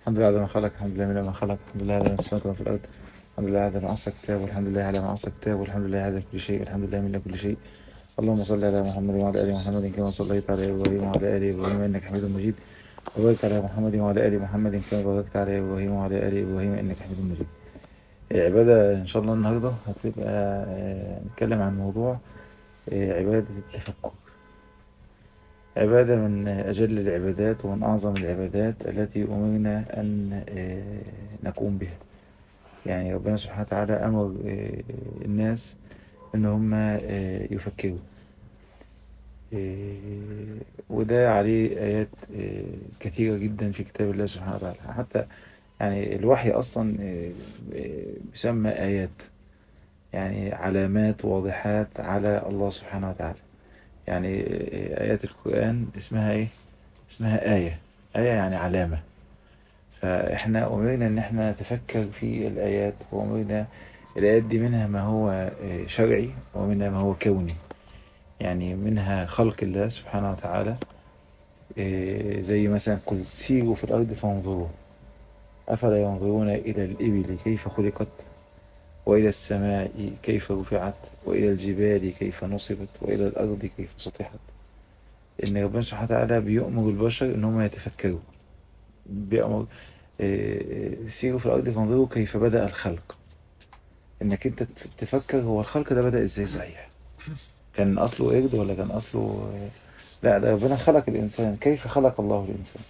الحمد لله على ما خلق الحمد لله من ما خلق الحمد لله على ما السماوات وما في الأرض الحمد لله على ما عصى كتاب والحمد لله على ما عصى كتاب والحمد لله على كل شيء والحمد لله من كل شيء اللهم صل على محمد وعلى آل محمد كما صليت على إبراهيم وعلى آل إبراهيم إنك حميد مجيد وبارك على محمد وعلى آل محمد كما باركت على إبراهيم وعلى آل إبراهيم إنك حميد مجيد عبادة إن شاء الله النهاردة هتبقى آه، نتكلم عن موضوع آه، عبادة التفكر عبادة من أجل العبادات ومن أعظم العبادات التي أمرنا أن آه، نقوم بها يعني ربنا سبحانه وتعالى أمر آه، الناس أن هم آه، يفكروا آه، وده عليه آيات آه، كثيرة جدا في كتاب الله سبحانه وتعالى حتى يعني الوحي أصلا آه، آه، يسمى آيات يعني علامات واضحات على الله سبحانه وتعالى يعني آه، آيات القرآن اسمها إيه؟ اسمها آية آية يعني علامة فإحنا أمرنا إن إحنا نتفكر في الآيات وأمرنا الآيات دي منها ما هو آه، شرعي ومنها ما هو كوني يعني منها خلق الله سبحانه وتعالى آه، زي مثلا قل سيروا في الأرض فانظروا أفلا ينظرون إلى الإبل كيف خلقت وإلى السماء كيف رفعت وإلى الجبال كيف نصبت وإلى الأرض كيف سطحت إن ربنا سبحانه وتعالى بيؤمر البشر إن هم يتفكروا بيأمر آه، آه، سيروا في الأرض فانظروا كيف بدأ الخلق إنك أنت تفكر هو الخلق ده بدأ إزاي صحيح كان أصله قرد ولا كان أصله آه، لا ده ربنا خلق الإنسان كيف خلق الله الإنسان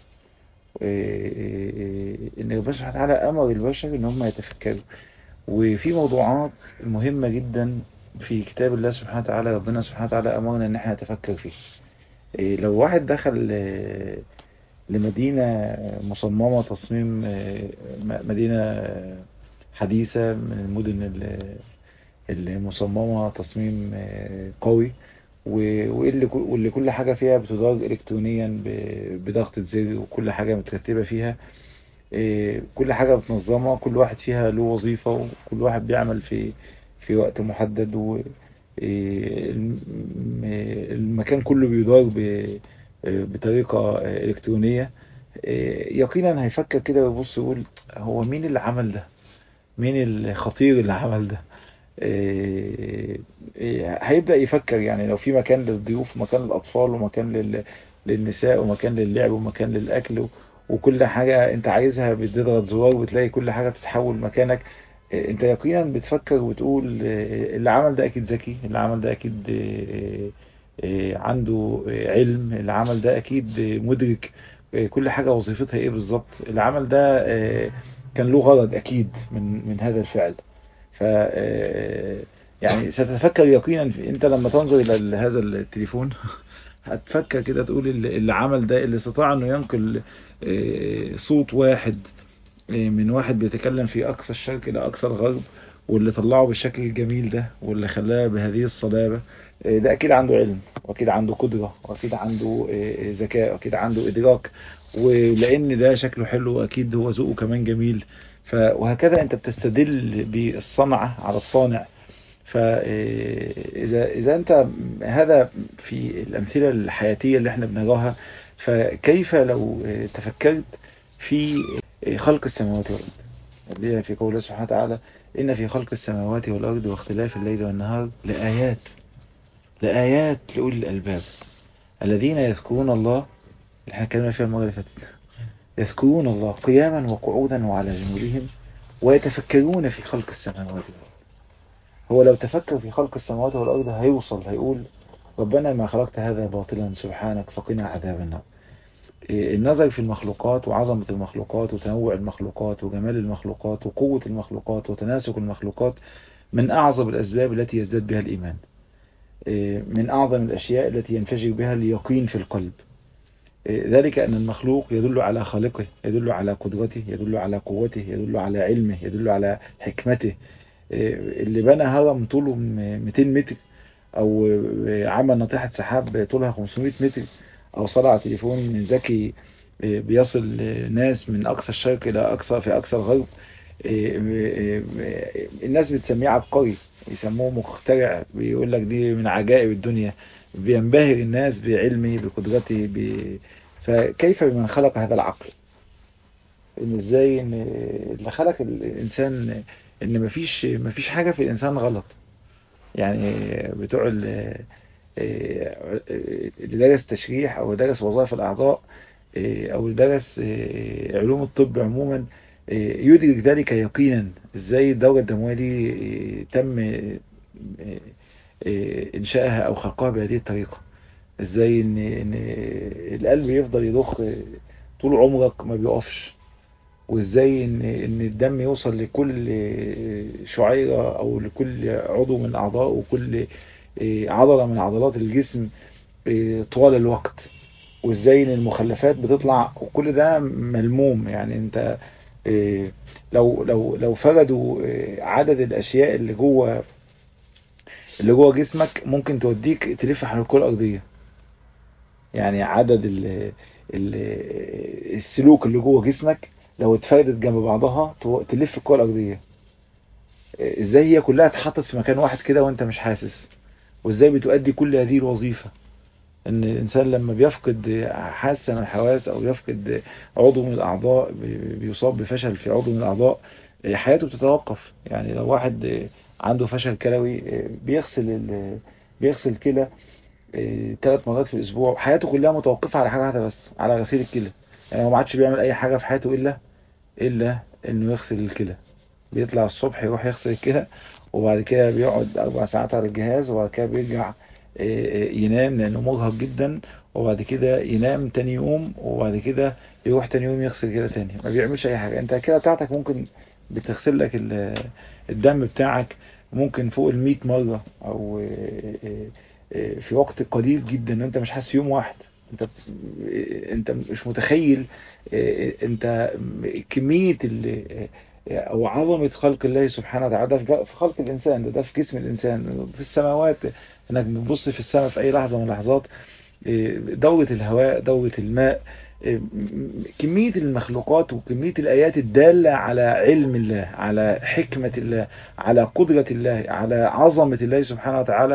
آه، إن ربنا سبحانه وتعالى أمر البشر إن هم يتفكروا وفي موضوعات مهمة جدا في كتاب الله سبحانه وتعالى ربنا سبحانه وتعالى أمرنا إن احنا نتفكر فيه إيه، لو واحد دخل آه، لمدينة مصممة تصميم آه، م- مدينة حديثة من المدن ال- المصممة تصميم آه، قوي و- واللي كل- واللي كل حاجة فيها بتدار إلكترونيا ب- بضغطة زر وكل حاجة مترتبة فيها إيه، كل حاجة متنظمة كل واحد فيها له وظيفة وكل واحد بيعمل في في وقت محدد و إيه، الم- المكان كله بيدار ب- بطريقة إلكترونية إيه، يقينا هيفكر كده ويبص يقول هو مين اللي عمل ده مين الخطير اللي عمل ده إيه، إيه، هيبدأ يفكر يعني لو في مكان للضيوف ومكان للأطفال ومكان لل... للنساء ومكان للعب ومكان للأكل و... وكل حاجة انت عايزها بتضغط زرار وتلاقي كل حاجة بتتحول مكانك إيه، انت يقينا بتفكر وتقول إيه، اللي عمل ده اكيد ذكي اللي عمل ده اكيد إيه، إيه، عنده إيه، علم اللي عمل ده اكيد إيه، مدرك إيه، كل حاجة وظيفتها ايه بالظبط اللي عمل ده إيه، كان له غرض اكيد من من هذا الفعل ف آه، يعني ستتفكر يقينا في انت لما تنظر الى ال- هذا التليفون هتفكر كده تقول اللي اللي عمل ده اللي استطاع انه ينقل آه، صوت واحد آه، من واحد بيتكلم في اقصى الشرق الى اقصى الغرب واللي طلعه بالشكل الجميل ده واللي خلاه بهذه الصلابة آه، ده اكيد عنده علم واكيد عنده قدرة واكيد عنده آه، ذكاء واكيد عنده ادراك ولان ده شكله حلو اكيد هو ذوقه كمان جميل ف وهكذا انت بتستدل بالصنعة على الصانع فإذا إذا أنت هذا في الأمثلة الحياتية اللي احنا بنراها فكيف لو تفكرت في خلق السماوات والأرض اللي هي في قوله سبحانه وتعالى إن في خلق السماوات والأرض واختلاف الليل والنهار لآيات لآيات لأولي الألباب الذين يذكرون الله اللي احنا اتكلمنا فيها المرة اللي فاتت يذكرون الله قياما وقعودا وعلى جنوبهم ويتفكرون في خلق السماوات والأرض هو لو تفكر في خلق السماوات والأرض هيوصل هيقول ربنا ما خلقت هذا باطلا سبحانك فقنا عذاب النار إيه، النظر في المخلوقات وعظمة المخلوقات وتنوع المخلوقات وجمال المخلوقات وقوة المخلوقات وتناسق المخلوقات من أعظم الأسباب التي يزداد بها الإيمان إيه، من أعظم الأشياء التي ينفجر بها اليقين في القلب إيه، ذلك أن المخلوق يدل على خالقه يدل على قدرته يدل على قوته يدل على علمه يدل على حكمته إيه، اللي بنى هرم طوله م- 200 متر او إيه، عمل ناطحة سحاب طولها 500 متر او صنع تليفون ذكي إيه، بيصل ناس من اقصى الشرق الى اقصى في اقصى الغرب إيه، إيه، إيه، الناس بتسميه عبقري يسموه مخترع بيقول لك دي من عجائب الدنيا بينبهر الناس بعلمه بقدرته ب... فكيف بمن خلق هذا العقل ان ازاي ان اللي خلق الانسان ان مفيش مفيش حاجة في الانسان غلط يعني بتوع ال- اللي درس تشريح او درس وظائف الاعضاء او اللي درس علوم الطب عموما يدرك ذلك يقينا ازاي الدورة الدموية دي تم انشائها او خلقها بهذه الطريقة ازاي ان ان القلب يفضل يضخ طول عمرك ما بيقفش وازاي ان ان الدم يوصل لكل شعيرة او لكل عضو من اعضاء وكل عضلة من عضلات الجسم طوال الوقت وازاي ان المخلفات بتطلع وكل ده ملموم يعني انت لو لو لو فردوا عدد الاشياء اللي جوه اللي جوه جسمك ممكن توديك تلف حول الكره الارضيه يعني عدد ال ال السلوك اللي جوه جسمك لو اتفردت جنب بعضها تلف الكره الارضيه ازاي هي كلها اتحطت في مكان واحد كده وانت مش حاسس وازاي بتؤدي كل هذه الوظيفه ان الانسان لما بيفقد حاسه من الحواس او يفقد عضو من الاعضاء بيصاب بفشل في عضو من الاعضاء حياته بتتوقف يعني لو واحد عنده فشل كلوي بيغسل بيغسل كلى ثلاث مرات في الاسبوع حياته كلها متوقفه على حاجه واحده بس على غسيل الكلى يعني هو ما عادش بيعمل اي حاجه في حياته الا الا انه يغسل الكلى بيطلع الصبح يروح يغسل الكلى وبعد كده بيقعد اربع ساعات على الجهاز وبعد كده بيرجع ينام لانه مرهق جدا وبعد كده ينام تاني يوم وبعد كده يروح تاني يوم يغسل كده تاني ما بيعملش اي حاجه انت الكلى بتاعتك ممكن بتغسل لك الدم بتاعك ممكن فوق ال 100 مره او في وقت قليل جدا وانت مش حاسس في يوم واحد انت انت مش متخيل انت كميه او عظمه خلق الله سبحانه وتعالى في خلق الانسان ده, ده في جسم الانسان في السماوات انك بتبص في السماء في اي لحظه من اللحظات دوره الهواء دوره الماء كمية المخلوقات وكمية الآيات الدالة على علم الله على حكمة الله على قدرة الله على عظمة الله سبحانه وتعالى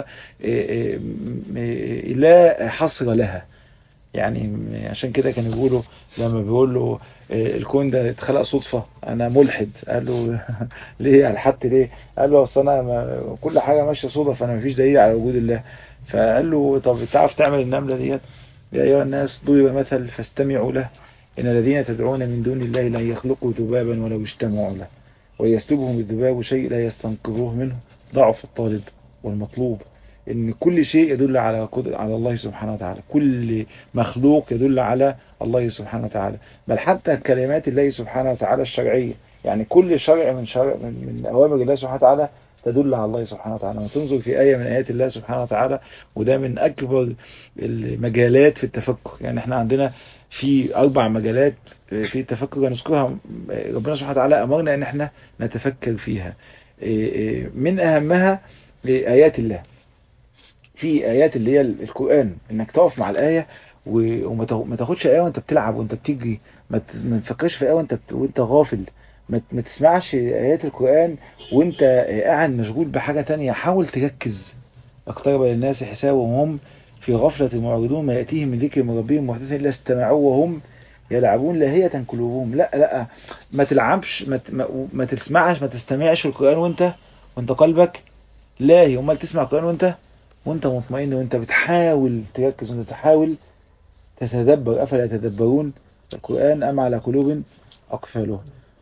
لا حصر لها يعني عشان كده كانوا بيقولوا لما بيقول له الكون ده اتخلق صدفة انا ملحد قال له ليه الحدت ليه قال له اصل انا كل حاجة ماشية صدف انا مفيش دليل على وجود الله فقال له طب تعرف تعمل النملة ديت يا أيها الناس ضرب مثل فاستمعوا له إن الذين تدعون من دون الله لن يخلقوا ذبابا ولو اجتمعوا له ويسلبهم الذباب شيء لا يستنقذوه منه ضعف الطالب والمطلوب إن كل شيء يدل على قدر على الله سبحانه وتعالى كل مخلوق يدل على الله سبحانه وتعالى بل حتى كلمات الله سبحانه وتعالى الشرعية يعني كل شرع من شرع من, من أوامر الله سبحانه وتعالى تدل على الله سبحانه وتعالى لما تنظر في آية من آيات الله سبحانه وتعالى وده من أكبر المجالات في التفكر يعني احنا عندنا في أربع مجالات في التفكر هنذكرها ربنا سبحانه وتعالى أمرنا أن احنا نتفكر فيها من أهمها آيات الله في آيات اللي هي القرآن إنك تقف مع الآية وما تاخدش آية وأنت بتلعب وأنت بتجري ما تفكرش في آية وأنت وأنت غافل ما تسمعش آيات القرآن وانت قاعد مشغول بحاجة تانية حاول تركز اقترب للناس حسابهم وهم في غفلة معرضون ما يأتيهم من ذكر من ربهم محدث إلا استمعوا وهم يلعبون لاهية قلوبهم لا لا ما تلعبش ما, ما تسمعش ما تستمعش القرآن وانت وانت قلبك لاهي امال تسمع القرآن وانت وانت مطمئن وانت بتحاول تركز وانت تحاول تتدبر أفلا يتدبرون القرآن أم على قلوب أقفالها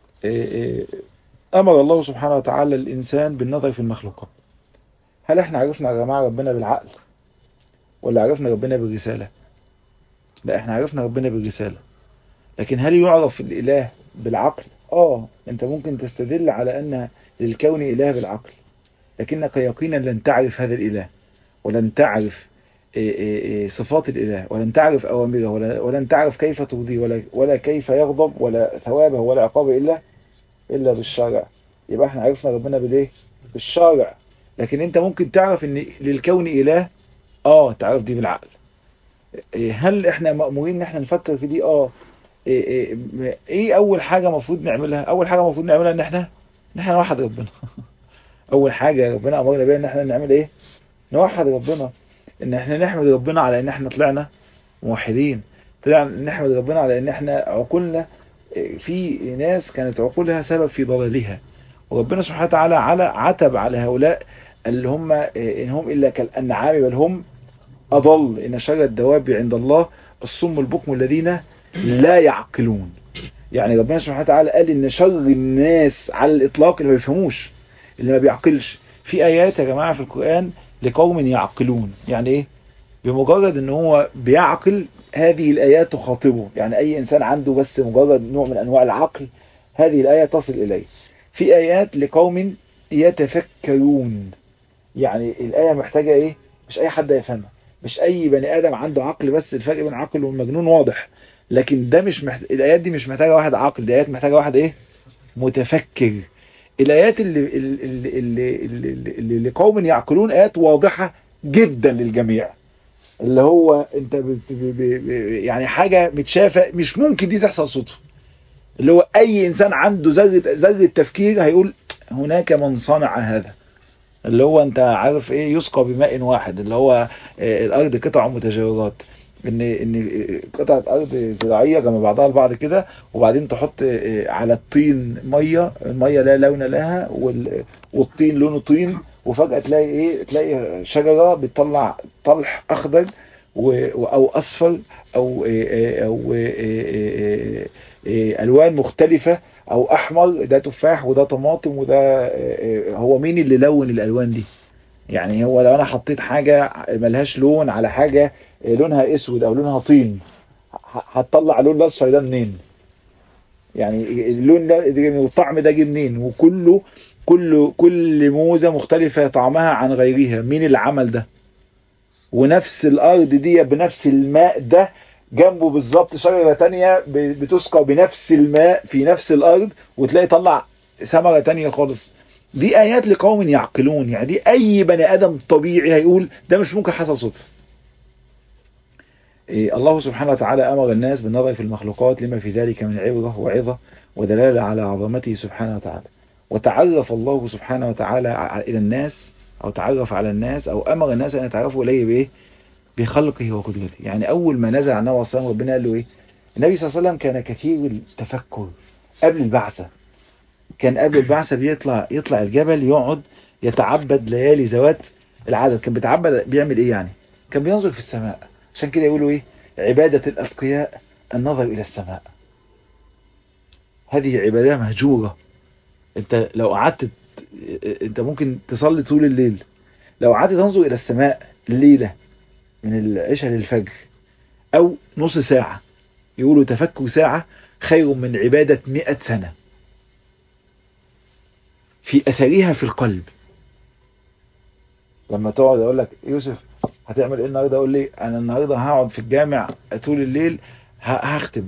أمر الله سبحانه وتعالى الإنسان بالنظر في المخلوقات هل احنا عرفنا يا جماعة ربنا بالعقل ولا عرفنا ربنا بالرسالة لا احنا عرفنا ربنا بالرسالة لكن هل يعرف الإله بالعقل اه انت ممكن تستدل على أن للكون إله بالعقل لكنك يقينا لن تعرف هذا الإله ولن تعرف صفات الإله ولن تعرف أوامره ولا ولن تعرف كيف ترضيه ولا, ولا كيف يغضب ولا ثوابه ولا عقابه إلا إلا بالشرع يبقى احنا عرفنا ربنا بالايه بالشرع لكن انت ممكن تعرف ان للكون إله اه تعرف دي بالعقل هل احنا مأمورين ان احنا نفكر في دي اه ايه, ايه, ايه اول حاجة مفروض نعملها اول حاجة مفروض نعملها ان احنا ان احنا نوحد ربنا اول حاجة ربنا امرنا بيها ان احنا نعمل ايه نوحد ربنا ان احنا نحمد ربنا على ان احنا طلعنا موحدين طلعنا نحمد ربنا على ان احنا عقولنا في ناس كانت عقولها سبب في ضلالها وربنا سبحانه وتعالى على عتب على هؤلاء اللي هم إن هم إلا كالأنعام بل هم أضل إن شر الدواب عند الله الصم البكم الذين لا يعقلون يعني ربنا سبحانه وتعالى قال إن شر الناس على الإطلاق اللي ما بيفهموش اللي ما بيعقلش في آيات يا جماعة في القرآن لقوم يعقلون يعني إيه بمجرد ان هو بيعقل هذه الآيات تخاطبه يعني أي إنسان عنده بس مجرد نوع من أنواع العقل هذه الآية تصل إليه في آيات لقوم يتفكرون يعني الآية محتاجة إيه مش أي حد يفهمها مش أي بني آدم عنده عقل بس الفرق بين عقل والمجنون واضح لكن ده مش محت... الآيات دي مش محتاجة واحد عقل دي آيات محتاجة واحد إيه متفكر الآيات اللي, اللي, اللي, اللي, اللي لقوم يعقلون آيات واضحة جدا للجميع اللي هو انت ب... ب... ب... يعني حاجة متشافة مش ممكن دي تحصل صدفة اللي هو اي انسان عنده ذرة ذرة تفكير هيقول هناك من صنع هذا اللي هو انت عارف ايه يسقى بماء واحد اللي هو الارض قطع متجاورات ان ان قطعه ارض زراعيه جنب بعضها البعض كده وبعدين تحط على الطين ميه الميه لا لون لها والطين لونه طين وفجاه تلاقي ايه تلاقي شجره بتطلع طلح اخضر او اصفر او او الوان مختلفه او احمر ده تفاح وده طماطم وده هو مين اللي لون الالوان دي يعني هو لو انا حطيت حاجه ملهاش لون على حاجه لونها اسود او لونها طين هتطلع اللون الاصفر ده منين يعني اللون ده والطعم ده جه منين وكله كل كل موزه مختلفه طعمها عن غيرها مين اللي عمل ده ونفس الارض دي بنفس الماء ده جنبه بالظبط شجره تانية بتسقى بنفس الماء في نفس الارض وتلاقي طلع ثمره تانية خالص دي ايات لقوم يعقلون يعني دي اي بني ادم طبيعي هيقول ده مش ممكن حصل صدفه إيه الله سبحانه وتعالى امر الناس بالنظر في المخلوقات لما في ذلك من عبره وعظه ودلاله على عظمته سبحانه وتعالى وتعرف الله سبحانه وتعالى الى الناس او تعرف على الناس او امر الناس ان يتعرفوا اليه بايه بخلقه وقدرته يعني اول ما نزل عن النبي صلى الله عليه وسلم ربنا قال له ايه النبي صلى الله عليه وسلم كان كثير التفكر قبل البعثه كان قبل البعثة بيطلع يطلع الجبل يقعد يتعبد ليالي ذوات العدد كان بيتعبد بيعمل ايه يعني كان بينظر في السماء عشان كده يقولوا ايه عبادة الأتقياء النظر إلى السماء هذه عبادة مهجورة انت لو قعدت انت ممكن تصلي طول الليل لو قعدت تنظر إلى السماء الليلة من العشاء للفجر أو نص ساعة يقولوا تفكر ساعة خير من عبادة مئة سنة في أثرها في القلب لما تقعد أقول لك يوسف هتعمل إيه النهاردة أقول لي أنا النهاردة هقعد في الجامع طول الليل هختم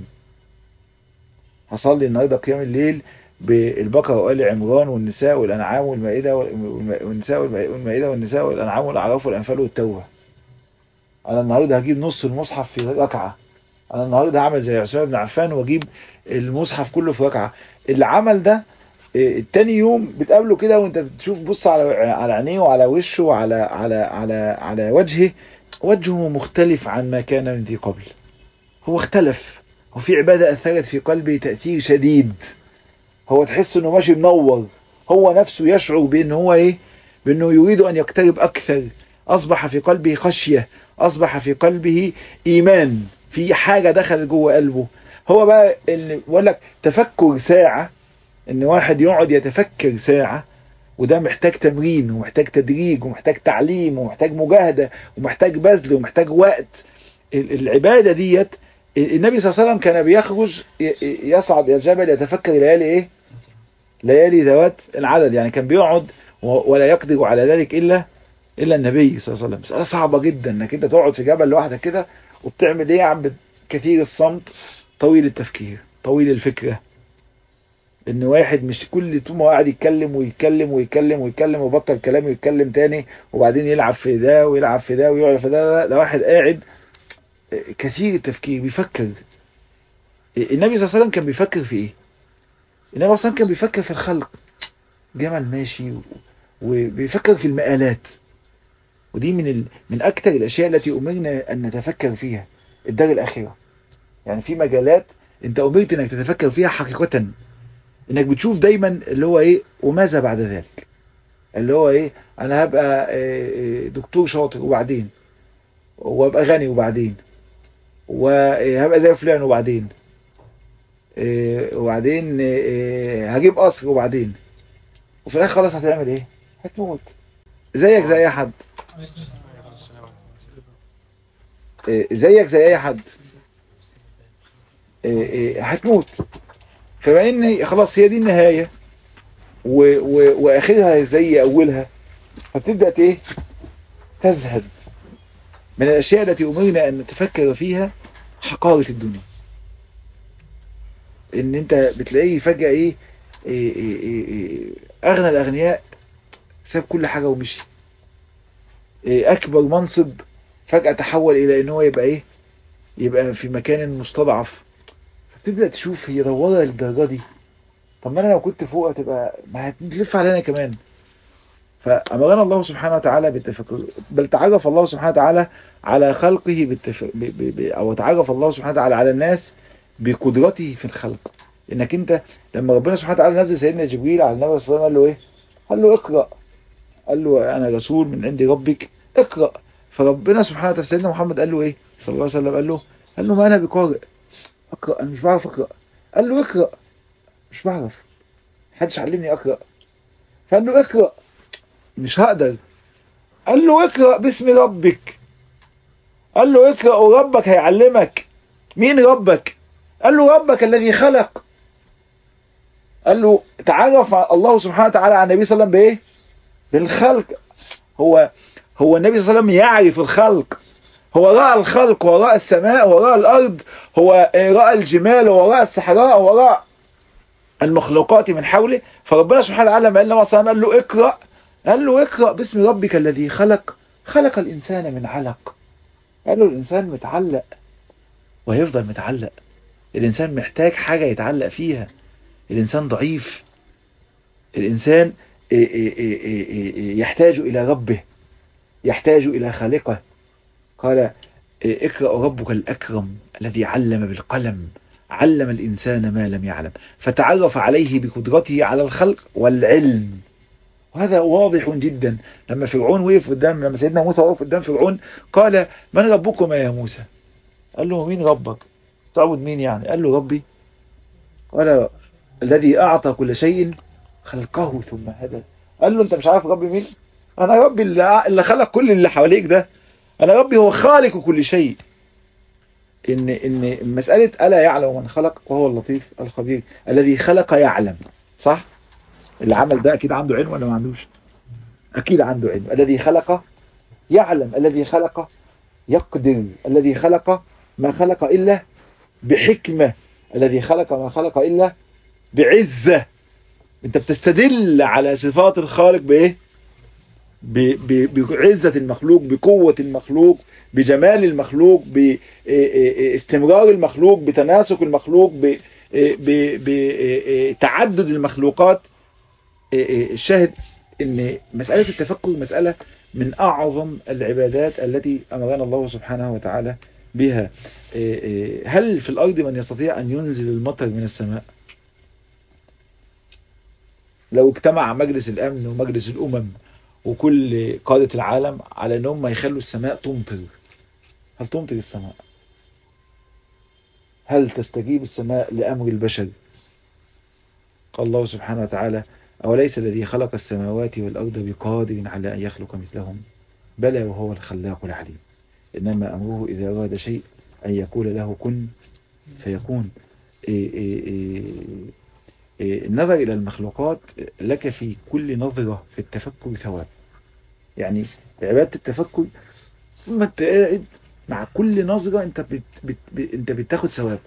هصلي النهاردة قيام الليل بالبقرة وآل عمران والنساء والأنعام والمائدة والنساء والمائدة والنساء والأنعام والأعراف والأنفال والتوبة أنا النهاردة هجيب نص المصحف في ركعة أنا النهاردة هعمل زي عثمان بن عفان وأجيب المصحف كله في ركعة العمل ده التاني يوم بتقابله كده وانت بتشوف بص على على عينيه وعلى وشه وعلى على على على وجهه وجهه مختلف عن ما كان من ذي قبل هو اختلف وفي عبادة أثرت في قلبه تأثير شديد هو تحس انه ماشي منور هو نفسه يشعر بان هو ايه بانه يريد ان يقترب اكثر اصبح في قلبه خشية اصبح في قلبه ايمان في حاجة دخلت جوه قلبه هو بقى اللي بقول لك تفكر ساعة ان واحد يقعد يتفكر ساعة وده محتاج تمرين ومحتاج تدريج ومحتاج تعليم ومحتاج مجاهدة ومحتاج بذل ومحتاج وقت العبادة ديت النبي صلى الله عليه وسلم كان بيخرج يصعد الى الجبل يتفكر ليالي ايه ليالي ذوات العدد يعني كان بيقعد ولا يقدر على ذلك الا الا النبي صلى الله عليه وسلم مسألة صعبة جدا انك انت تقعد في جبل لوحدك كده وبتعمل ايه يا عم كثير الصمت طويل التفكير طويل الفكرة ان واحد مش كل طول ما قاعد يتكلم ويتكلم ويتكلم ويتكلم وبطل كلام ويتكلم تاني وبعدين يلعب في ده ويلعب في ده ويقعد في ده ده واحد قاعد كثير التفكير بيفكر النبي صلى الله عليه وسلم كان بيفكر في ايه النبي صلى الله عليه وسلم كان بيفكر في الخلق جمل ماشي وبيفكر في المآلات ودي من ال... من اكثر الاشياء التي امرنا ان نتفكر فيها الدار الاخره يعني في مجالات انت امرت انك تتفكر فيها حقيقة انك بتشوف دايما اللي هو ايه وماذا بعد ذلك اللي هو ايه انا هبقى دكتور شاطر وبعدين وابقى غني وبعدين وهبقى زي فلان وبعدين وبعدين هجيب قصر وبعدين وفي الاخر خلاص هتعمل ايه هتموت زيك زي اي حد زيك زي اي حد هتموت فبما ان خلاص هي دي النهاية و و واخرها زي اولها فتبدأ ايه تزهد من الاشياء التي امرنا ان نتفكر فيها حقارة الدنيا ان انت بتلاقيه فجأة ايه, إيه, إيه, إيه اغنى الاغنياء ساب كل حاجة ومشي إيه اكبر منصب فجأة تحول الى ان هو يبقى ايه يبقى في مكان مستضعف فتبدأ تشوف هي دوارة للدرجة دي طب ما انا لو كنت فوق هتبقى ما هتلف علينا كمان فأمرنا الله سبحانه وتعالى بالتفكر بل تعرف الله سبحانه وتعالى على خلقه بالتف... ب... ب... ب... أو تعرف الله سبحانه وتعالى على الناس بقدرته في الخلق إنك أنت لما ربنا سبحانه وتعالى نزل سيدنا جبريل على النبي صلى الله عليه وسلم قال له إيه قال له اقرأ قال له أنا رسول من عند ربك اقرأ فربنا سبحانه وتعالى سيدنا محمد قال له إيه صلى الله عليه وسلم قال له قال له ما أنا بقارئ اقرأ أنا مش بعرف أقرأ قال له اقرأ مش بعرف محدش علمني أقرأ فقال له اقرأ مش هقدر قال له اقرأ باسم ربك قال له اقرأ وربك هيعلمك مين ربك قال له ربك الذي خلق قال له تعرف الله سبحانه وتعالى على النبي صلى الله عليه وسلم بايه بالخلق هو هو النبي صلى الله عليه وسلم يعرف الخلق هو رأى الخلق ورأى السماء ورأى الأرض هو رأى الجمال ورأى الصحراء ورأى المخلوقات من حوله فربنا سبحانه وتعالى لما قال له قال له اقرأ قال له اقرأ باسم ربك الذي خلق خلق الإنسان من علق قال له الإنسان متعلق وهيفضل متعلق الإنسان محتاج حاجة يتعلق فيها الإنسان ضعيف الإنسان يحتاج إلى ربه يحتاج إلى خالقه قال اقرأ ربك الأكرم الذي علم بالقلم علم الإنسان ما لم يعلم فتعرف عليه بقدرته على الخلق والعلم وهذا واضح جدا لما فرعون وقف قدام لما سيدنا موسى وقف قدام فرعون قال من ربكما يا موسى قال له مين ربك تعبد مين يعني قال له ربي قال الذي أعطى كل شيء خلقه ثم هدى قال له انت مش عارف ربي مين انا ربي اللي خلق كل اللي حواليك ده انا ربي هو خالق كل شيء ان ان مسألة ألا يعلم من خلق وهو اللطيف الخبير الذي خلق يعلم صح اللي عمل ده اكيد عنده علم ولا ما عندوش اكيد عنده علم الذي خلق يعلم الذي خلق يقدر الذي خلق ما خلق الا بحكمة الذي خلق ما خلق الا بعزة انت بتستدل على صفات الخالق بايه بعزة المخلوق بقوة المخلوق بجمال المخلوق باستمرار المخلوق بتناسق المخلوق بتعدد المخلوقات الشاهد ان مسألة التفكر مسألة من اعظم العبادات التي امرنا الله سبحانه وتعالى بها هل في الارض من يستطيع ان ينزل المطر من السماء لو اجتمع مجلس الامن ومجلس الامم وكل قادة العالم على ان هم يخلوا السماء تمطر هل تمطر السماء هل تستجيب السماء لامر البشر قال الله سبحانه وتعالى أوليس الذي خلق السماوات والأرض بقادر على أن يخلق مثلهم بلى وهو الخلاق العليم إنما أمره إذا أراد شيء أن يقول له كن فيكون إيه إيه إيه النظر إلى المخلوقات لك في كل نظرة في التفكر ثواب يعني عبادة التفكر ثم انت قاعد مع كل نظرة انت بت بت بت انت بتاخد ثواب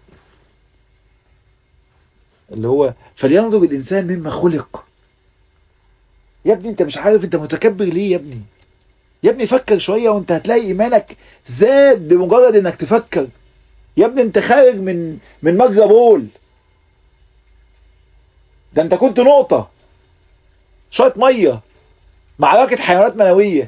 اللي هو فلينظر الإنسان مما خلق يا ابني انت مش عارف انت متكبر ليه يا ابني يا ابني فكر شوية وانت هتلاقي ايمانك زاد بمجرد انك تفكر يا ابني انت خارج من من مجرى بول ده انت كنت نقطة شوية مية معركة حيوانات منوية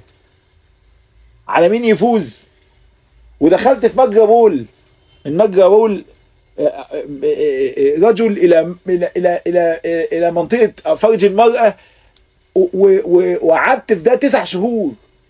على مين يفوز ودخلت في مجرى بول من مجرى بول رجل الى الى الى الى, إلى منطقه فرج المراه وقعدت في ده تسع شهور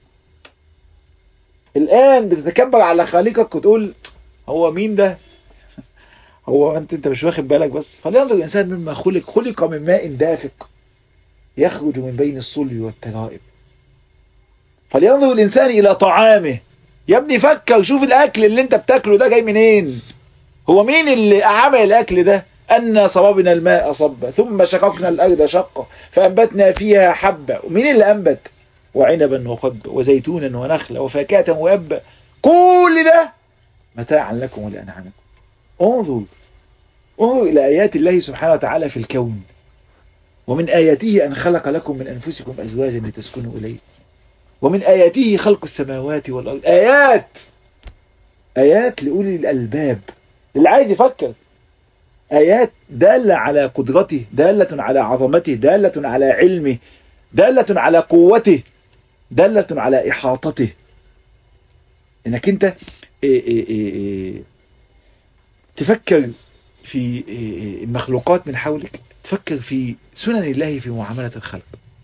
الان بتتكبر على خالقك وتقول هو مين ده هو انت انت مش واخد بالك بس فلينظر الانسان مما خلق خلق من ماء دافق يخرج من بين الصلب والترائب فلينظر الانسان الى طعامه يا ابني فكر شوف الاكل اللي انت بتاكله ده جاي منين هو مين اللي عمل الاكل ده أن صببنا الماء صبا ثم شققنا الأرض شقا فأنبتنا فيها حبة مين اللي أنبت وعنبا وقبا وزيتونا ونخلا وفاكهة ويبا كل ده متاعا لكم ولأنعامكم انظر انظر إلى آيات الله سبحانه وتعالى في الكون ومن آياته أن خلق لكم من أنفسكم أزواجا لتسكنوا إليه ومن آياته خلق السماوات والأرض آيات آيات لأولي الألباب اللي عايز يفكر آيات دالة على قدرته دالة على عظمته دالة على علمه دالة على قوته دالة على إحاطته إنك أنت إيه إيه إيه تفكر في المخلوقات من حولك تفكر في سنن الله في معاملة الخلق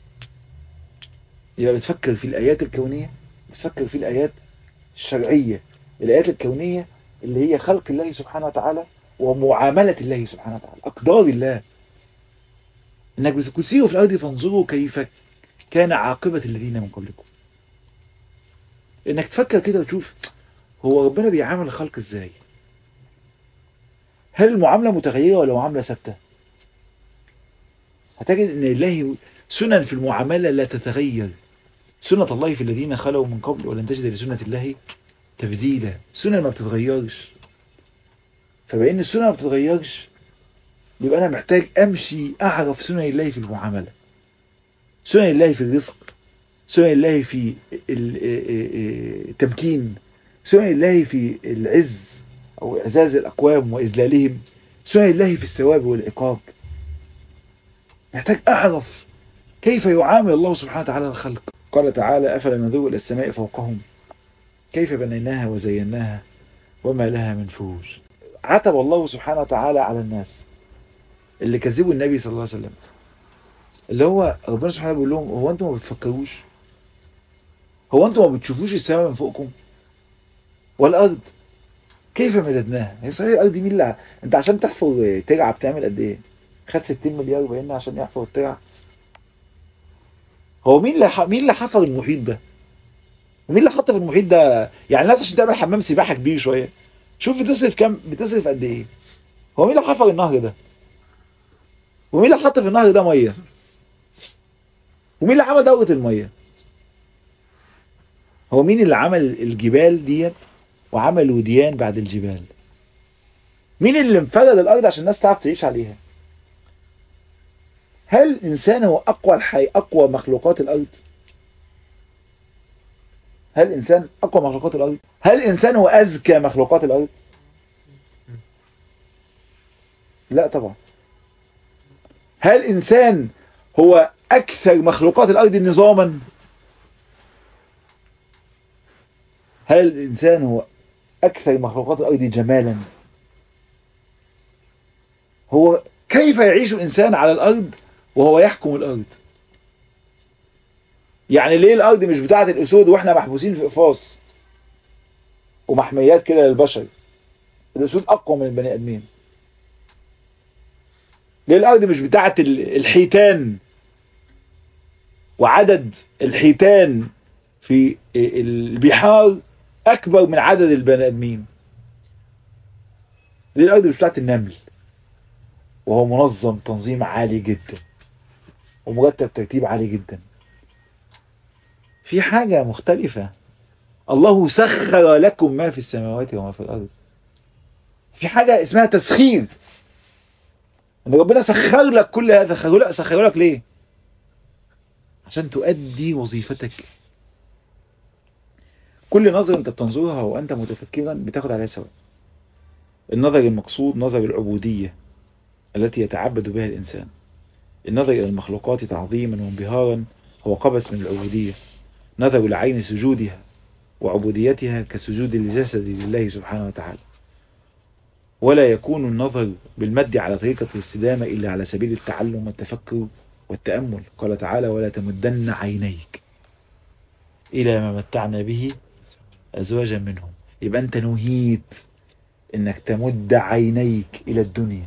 يبقى بتفكر في الآيات الكونية بتفكر في الآيات الشرعية الآيات الكونية اللي هي خلق الله سبحانه وتعالى ومعاملة الله سبحانه وتعالى أقدار الله إنك بتسيروا في الأرض فانظروا كيف كان عاقبة الذين من قبلكم إنك تفكر كده وتشوف هو ربنا بيعامل الخلق إزاي هل المعاملة متغيرة ولا معاملة ثابتة هتجد إن الله سنن في المعاملة لا تتغير سنة الله في الذين خلوا من قبل ولن تجد لسنة الله تبديلا سنن ما بتتغيرش فبإن السنة ما بتتغيرش يبقى أنا محتاج أمشي أعرف سنن الله في المعاملة سنن الله في الرزق سنن الله في التمكين سنن الله في العز أو إعزاز الأقوام وإذلالهم سنن الله في الثواب والعقاب محتاج أعرف كيف يعامل الله سبحانه وتعالى الخلق قال تعالى أفلا ننظر إلى السماء فوقهم كيف بنيناها وزيناها وما لها من فروج عتب الله سبحانه وتعالى على الناس اللي كذبوا النبي صلى الله عليه وسلم اللي هو ربنا سبحانه بيقول لهم هو انتم ما بتفكروش هو انتم ما بتشوفوش السماء من فوقكم والارض كيف مددناها هي صحيح الارض مين اللي انت عشان تحفر ترعه بتعمل قد ايه خد 60 مليار بقينا عشان يحفر الترعه هو مين اللي ح... مين اللي حفر المحيط ده ومين اللي حط في المحيط ده يعني الناس عشان تعمل حمام سباحه كبير شويه شوف بتصرف كام بتصرف قد ايه هو مين اللي حفر النهر ده ومين اللي حط في النهر ده ميه ومين اللي عمل دوره الميه هو مين اللي عمل الجبال ديت وعمل وديان بعد الجبال مين اللي انفرد الارض عشان الناس تعرف تعيش عليها هل الانسان هو اقوى الحي اقوى مخلوقات الارض هل الإنسان أقوى مخلوقات الأرض؟ هل الإنسان هو أذكى مخلوقات الأرض؟ لا طبعا هل الإنسان هو أكثر مخلوقات الأرض نظاما؟ هل الإنسان هو أكثر مخلوقات الأرض جمالا؟ هو كيف يعيش الإنسان على الأرض وهو يحكم الأرض؟ يعني ليه الارض مش بتاعه الاسود واحنا محبوسين في قفاص ومحميات كده للبشر الاسود اقوى من البني ادمين ليه الارض مش بتاعه الحيتان وعدد الحيتان في البحار اكبر من عدد البني ادمين ليه الارض مش بتاعه النمل وهو منظم تنظيم عالي جدا ومرتب ترتيب عالي جدا في حاجة مختلفة الله سخر لكم ما في السماوات وما في الأرض في حاجة اسمها تسخير ان ربنا سخر لك كل هذا سخر لك سخر لك ليه عشان تؤدي وظيفتك كل نظر انت بتنظرها وانت متفكرا بتاخد عليها ثواب النظر المقصود نظر العبودية التي يتعبد بها الإنسان النظر إلى المخلوقات تعظيما وانبهارا هو قبس من العبودية نظر العين سجودها وعبوديتها كسجود الجسد لله سبحانه وتعالى ولا يكون النظر بالمد على طريقة الاستدامة إلا على سبيل التعلم والتفكر والتأمل قال تعالى ولا تمدن عينيك إلى ما متعنا به أزواجا منهم يبقى أنت نهيت إنك تمد عينيك إلى الدنيا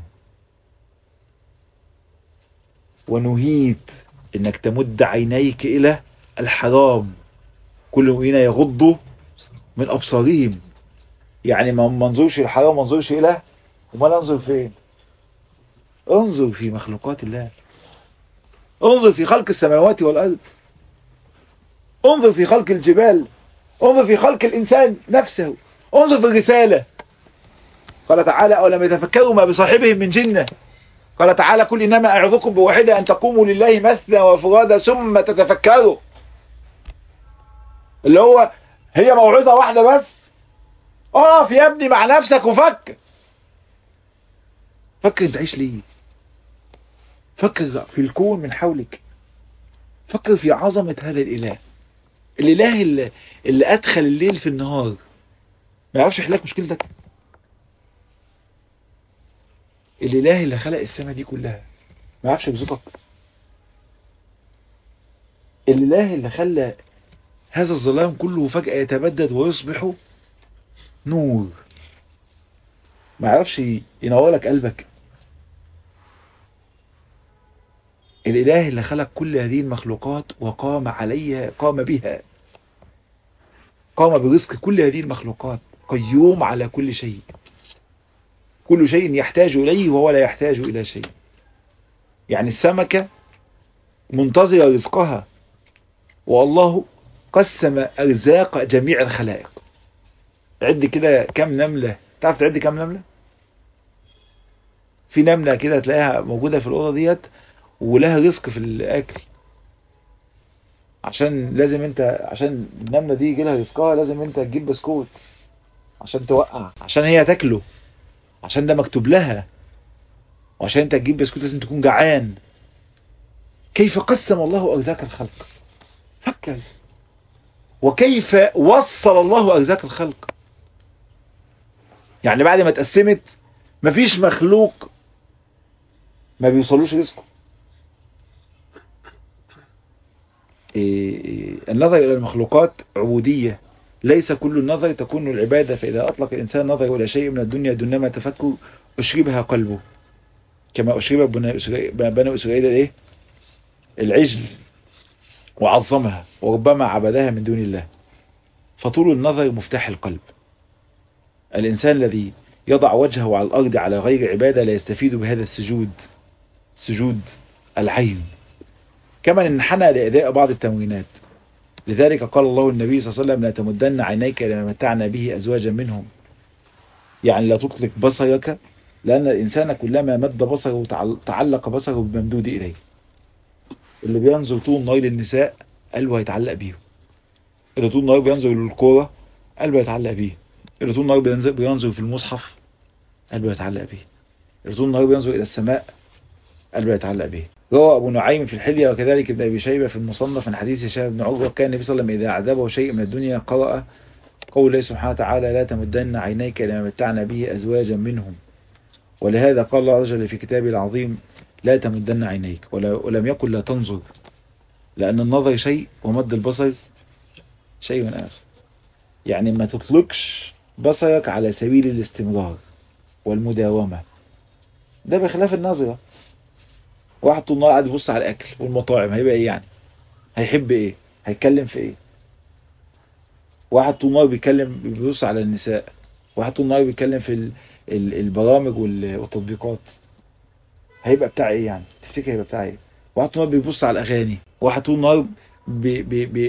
ونهيت إنك تمد عينيك إلى الحرام كل مؤمنين يغضوا من أبصارهم يعني ما منظورش الحرام ما منظورش إلى وما انظر فين انظر في مخلوقات الله انظر في خلق السماوات والأرض انظر في خلق الجبال انظر في خلق الإنسان نفسه انظر في الرسالة قال تعالى أولم يتفكروا ما بصاحبهم من جنة قال تعالى كل إنما أعظكم بواحدة أن تقوموا لله مثنى وفرادى ثم تتفكروا اللي هو هي موعظة واحدة بس اقف يا ابني مع نفسك وفكر فكر انت عايش ليه فكر في الكون من حولك فكر في عظمة هذا الإله الإله اللي, اللي أدخل الليل في النهار ما يعرفش يحلك مشكلتك الإله اللي خلق السماء دي كلها ما يعرفش يبسطك الإله اللي خلى هذا الظلام كله فجأة يتبدد ويصبح نور ما يعرفش ينور لك قلبك الإله اللي خلق كل هذه المخلوقات وقام عليها قام بها قام برزق كل هذه المخلوقات قيوم على كل شيء كل شيء يحتاج إليه وهو لا يحتاج إلى شيء يعني السمكة منتظرة رزقها والله قسم أرزاق جميع الخلائق عد كده كم نملة تعرف تعد كم نملة في نملة كده تلاقيها موجودة في الأوضة ديت ولها رزق في الأكل عشان لازم انت عشان النملة دي يجي لها رزقها لازم انت تجيب بسكوت عشان توقع عشان هي تاكله عشان ده مكتوب لها وعشان انت تجيب بسكوت لازم تكون جعان كيف قسم الله أرزاق الخلق فكر وكيف وصل الله أرزاق الخلق يعني بعد ما اتقسمت مفيش مخلوق ما بيوصلوش رزقه النظر إلى المخلوقات عبودية ليس كل النظر تكون العبادة فإذا أطلق الإنسان نظر إلى شيء من الدنيا دونما تفكر أشربها قلبه كما أشرب بني إسرائيل الإيه؟ العجل وعظمها وربما عبدها من دون الله فطول النظر مفتاح القلب الإنسان الذي يضع وجهه على الأرض على غير عبادة لا يستفيد بهذا السجود سجود العين كما انحنى لأداء بعض التمرينات لذلك قال الله النبي صلى الله عليه وسلم لا تمدن عينيك لما متعنا به أزواجا منهم يعني لا تطلق بصرك لأن الإنسان كلما مد بصره تعلق بصره بممدود إليه اللي بينظر طول النهار للنساء قلبه هيتعلق بيهم اللي طول النهار بينظر للكورة قلبه هيتعلق بيه اللي طول النهار بينظر, بينظر في المصحف قلبه يتعلق بيه اللي طول النهار بينظر إلى السماء قلبه يتعلق به روى أبو نعيم في الحلية وكذلك ابن أبي شيبة في المصنف من حديث هشام بن عروة كان النبي صلى الله عليه وسلم إذا عذبه شيء من الدنيا قرأ قول الله سبحانه وتعالى لا تمدن عينيك لما متعنا به أزواجا منهم ولهذا قال الله رجل في كتابه العظيم لا تمدن عينيك ولم يقل لا تنظر لأن النظر شيء ومد البصر شيء آخر يعني ما تطلقش بصرك على سبيل الاستمرار والمداومة ده بخلاف النظرة واحد طول النهار قاعد يبص على الاكل والمطاعم هيبقى ايه يعني هيحب ايه هيتكلم في ايه واحد طول النهار بيتكلم بيبص على النساء واحد طول النهار بيتكلم في البرامج والتطبيقات هيبقى بتاع ايه يعني تفتكر هيبقى بتاع ايه واحد طول النهار بيبص على الاغاني واحد طول النهار بي بي بي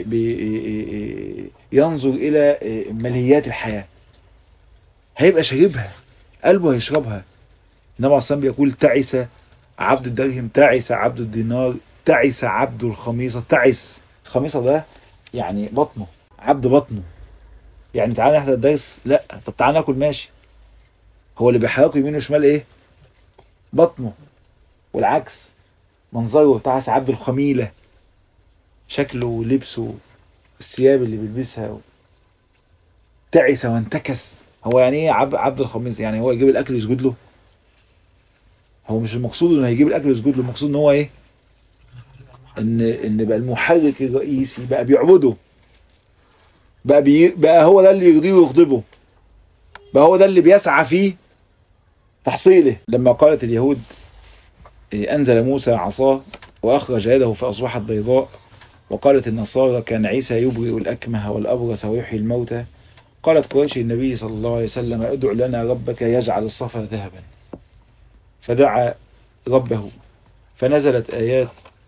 بي ينظر الى ملهيات الحياة هيبقى شاربها قلبه هيشربها انما اصلا بيقول تعس عبد الدرهم تعس عبد الدينار تعس عبد الخميصة تعس الخميصة ده يعني بطنه عبد بطنه يعني تعالى نحضر الدرس لا طب تعالى ناكل ماشي هو اللي بيحركه يمين وشمال ايه بطنه والعكس منظره تعس عبد الخميلة شكله ولبسه الثياب اللي بيلبسها تعس وانتكس هو يعني ايه عبد عبد الخميس يعني هو يجيب الاكل يسجد له هو مش المقصود انه هيجيب الاكل يسجد له المقصود ان هو ايه ان ان بقى المحرك الرئيسي بقى بيعبده بقى بي بقى هو ده اللي يرضيه ويغضبه بقى هو ده اللي بيسعى فيه تحصيله لما قالت اليهود أنزل موسى عصاه وأخرج يده فأصبحت بيضاء وقالت النصارى كان عيسى يبرئ الأكمه والأبرص ويحيي الموتى قالت قريش النبي صلى الله عليه وسلم ادع لنا ربك يجعل الصفا ذهبا فدعا ربه فنزلت آيات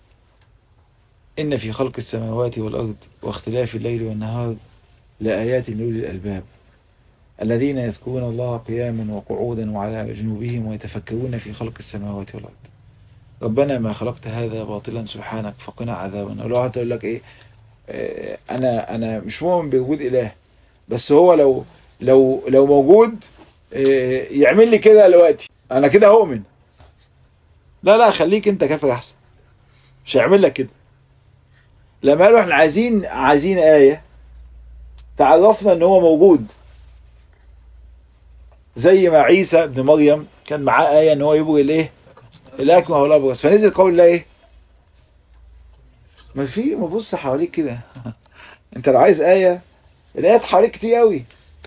إن في خلق السماوات والأرض واختلاف الليل والنهار لآيات لأولي الألباب الذين يذكرون الله قياما وقعودا وعلى جنوبهم ويتفكرون في خلق السماوات والأرض ربنا ما خلقت هذا باطلا سبحانك فقنا عذابنا ولو هتقول لك ايه آه، انا انا مش مؤمن بوجود اله بس هو لو لو لو موجود آه، يعمل لي كده دلوقتي انا كده هؤمن لا لا خليك انت كافر احسن مش هيعمل لك كده لما قالوا احنا عايزين عايزين آية تعرفنا ان هو موجود زي ما عيسى ابن مريم كان معاه آية ان هو يبرئ الايه الاكمه والابرص فنزل قول الله ايه ما في ما بص حواليك كده انت لو عايز آية الآيات حواليك كتير قوي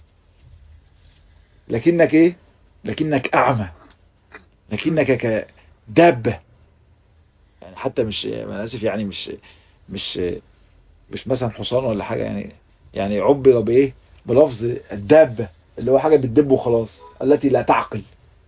لكنك ايه لكنك اعمى لكنك كدابة يعني حتى مش انا اسف يعني مش مش مش مثلا حصان ولا حاجة يعني يعني عبر بايه بلفظ الدابة اللي هو حاجة بتدب وخلاص التي لا تعقل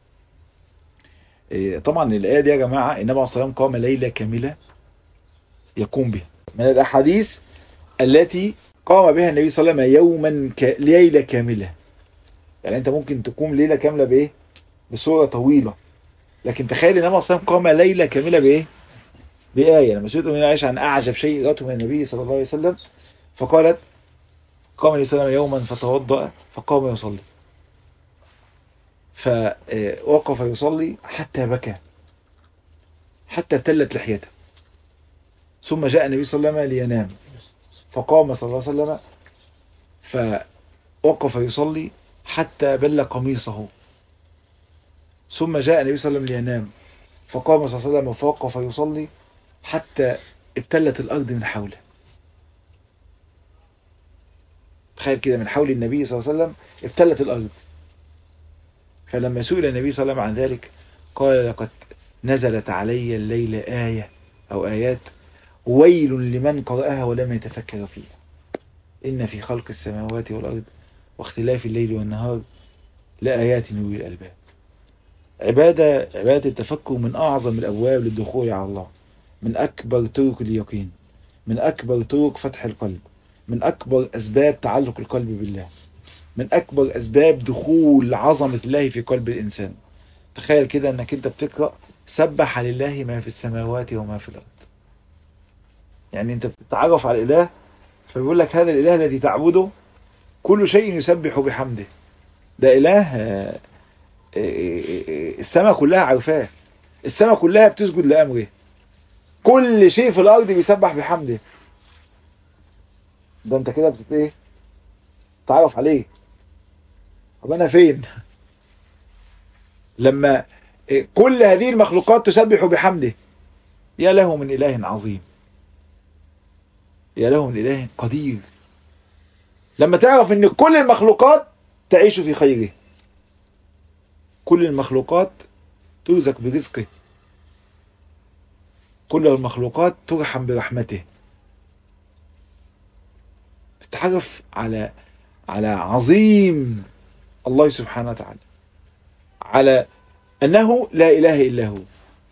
إيه، طبعا الآية دي يا جماعة النبي عليه الصلاة والسلام قام ليلة كاملة يقوم بها من الأحاديث التي قام بها النبي صلى الله عليه وسلم يوما ك... ليلة كاملة يعني أنت ممكن تقوم ليلة كاملة بإيه بصورة طويلة لكن تخيل النبي عليه الصلاة والسلام قام ليلة كاملة بإيه بآية لما سئلت من عائشة عن أعجب شيء رأته من النبي صلى الله عليه وسلم فقالت قام النبي صلى الله عليه وسلم يوما فتوضأ فقام يصلي فوقف يصلي حتى بكى حتى ابتلت لحيته ثم جاء النبي صلى الله عليه وسلم لينام فقام صلى الله عليه وسلم فوقف يصلي حتى بل قميصه ثم جاء النبي صلى الله عليه وسلم لينام فقام صلى الله عليه وسلم فوقف يصلي حتى ابتلت الأرض من حوله تخيل كده من حول النبي صلى الله عليه وسلم ابتلت الأرض فلما سئل النبي صلى الله عليه وسلم عن ذلك قال لقد نزلت علي الليل آية أو آيات ويل لمن قرأها ولم يتفكر فيها إن في خلق السماوات والأرض واختلاف الليل والنهار لآيات لأولي الألباب عبادة عبادة التفكر من أعظم الأبواب للدخول على الله من أكبر طرق اليقين من أكبر طرق فتح القلب من أكبر أسباب تعلق القلب بالله من أكبر أسباب دخول عظمة الله في قلب الإنسان تخيل كده أنك أنت بتقرأ سبح لله ما في السماوات وما في الأرض يعني أنت بتتعرف على الإله فبيقول لك هذا الإله الذي تعبده كل شيء يسبح بحمده ده إله السماء كلها عارفاه السماء كلها بتسجد لأمره كل شيء في الأرض بيسبح بحمده ده أنت كده بتت إيه تعرف عليه طب أنا فين لما كل هذه المخلوقات تسبح بحمده يا له من إله عظيم يا له من إله قدير لما تعرف ان كل المخلوقات تعيش في خيره كل المخلوقات ترزق برزقه كل المخلوقات ترحم برحمته تتعرف على على عظيم الله سبحانه وتعالى على أنه لا إله إلا هو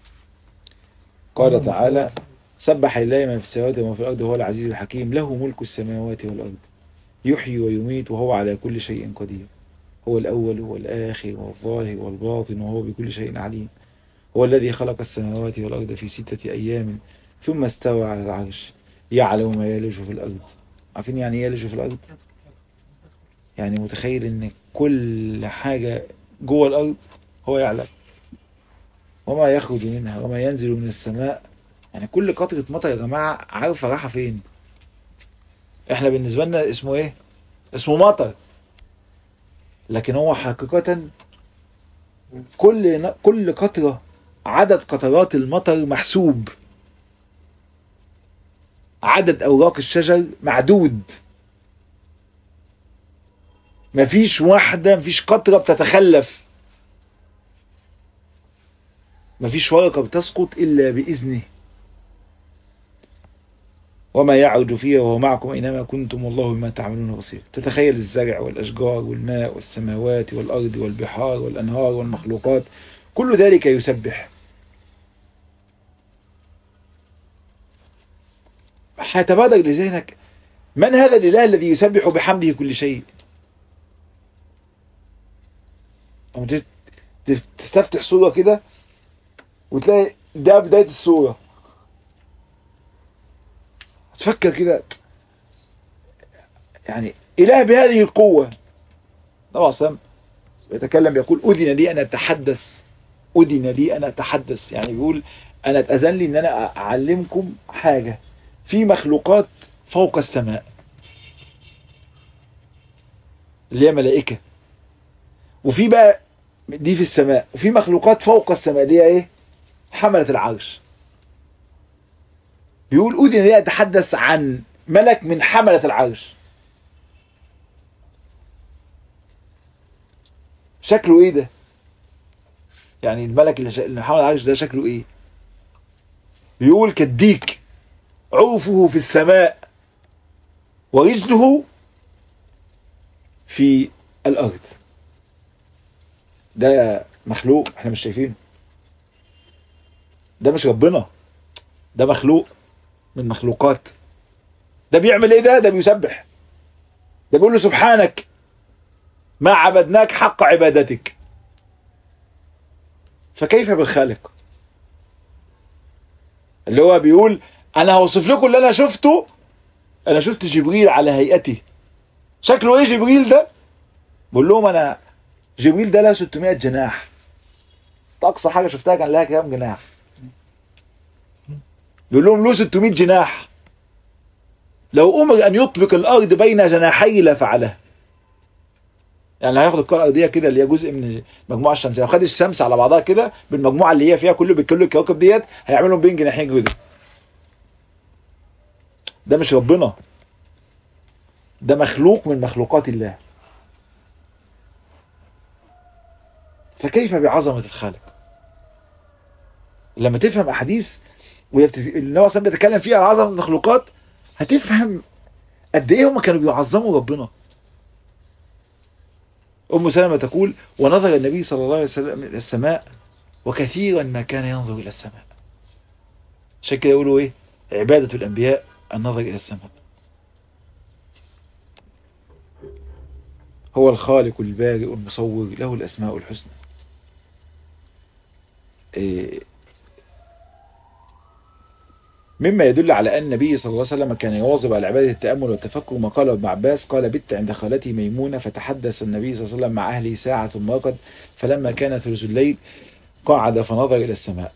قال تعالى سبح لله ما في السماوات وما في الأرض وهو العزيز الحكيم له ملك السماوات والأرض يحيي ويميت وهو على كل شيء قدير هو الأول والآخر والظاهر والباطن وهو بكل شيء عليم هو الذي خلق السماوات والأرض في ستة أيام ثم استوى على العرش يعلم ما يلج في الأرض عارفين يعني ايه يلج في الأرض يعني متخيل ان كل حاجة جوه الأرض هو يعلم وما يخرج منها وما ينزل من السماء يعني كل قطرة مطر يا جماعة عارفة رايحة فين احنا بالنسبة لنا اسمه ايه اسمه مطر لكن هو حقيقة كل كل قطرة عدد قطرات المطر محسوب عدد أوراق الشجر معدود مفيش واحدة مفيش قطرة بتتخلف مفيش ورقة بتسقط إلا بإذنه وما يعرج فيها وهو معكم أينما كنتم والله بما تعملون بصير تتخيل الزرع والأشجار والماء والسماوات والأرض والبحار والأنهار والمخلوقات كل ذلك يسبح هيتبادر لذهنك من هذا الإله الذي يسبح بحمده كل شيء أما تستفتح صورة كده وتلاقي ده بداية الصورة تفكر كده يعني إله بهذه القوة طبعا سام يتكلم يقول أذن لي أن أتحدث أذن لي أن أتحدث يعني بيقول أنا اتأذن لي أن أنا أعلمكم حاجة في مخلوقات فوق السماء اللي هي ملائكة وفي بقى دي في السماء وفي مخلوقات فوق السماء دي ايه حملة العرش بيقول أذن لي أتحدث عن ملك من حملة العرش شكله ايه ده يعني الملك اللي, ش... اللي حمل العرش ده شكله ايه بيقول كالديك عوفه في السماء ورجله في الأرض ده مخلوق احنا مش شايفينه ده مش ربنا ده مخلوق من مخلوقات ده بيعمل ايه ده ده بيسبح ده بيقول له سبحانك ما عبدناك حق عبادتك فكيف بالخالق اللي هو بيقول انا هوصف لكم اللي انا شفته انا شفت جبريل على هيئته شكله ايه جبريل ده بقول لهم انا جبريل ده له 600 جناح اقصى حاجه شفتها كان لها كام جناح بيقول لهم له 600 جناح لو امر ان يطبق الارض بين جناحي لفعله يعني هياخد الكره الارضيه كده اللي هي جزء من المجموعه الشمسيه لو خد الشمس على بعضها كده بالمجموعه اللي هي فيها كله بكل الكواكب ديت هيعملهم بين جناحين كده ده مش ربنا ده مخلوق من مخلوقات الله فكيف بعظمة الخالق لما تفهم أحاديث والنبي صلى بيتكلم فيها عن عظمة المخلوقات هتفهم قد ايه هم كانوا بيعظموا ربنا أم سلمة تقول ونظر النبي صلى الله عليه وسلم إلى السماء وكثيرا ما كان ينظر إلى السماء عشان كده يقولوا إيه عبادة الأنبياء النظر إلى السماء هو الخالق البارئ المصور له الأسماء الحسنى إيه مما يدل على أن النبي صلى الله عليه وسلم كان يواظب على عبادة التأمل والتفكر ما قال ابن عباس قال بت عند خالتي ميمونة فتحدث النبي صلى الله عليه وسلم مع أهله ساعة ثم رقد فلما كان ثلث الليل قعد فنظر إلى السماء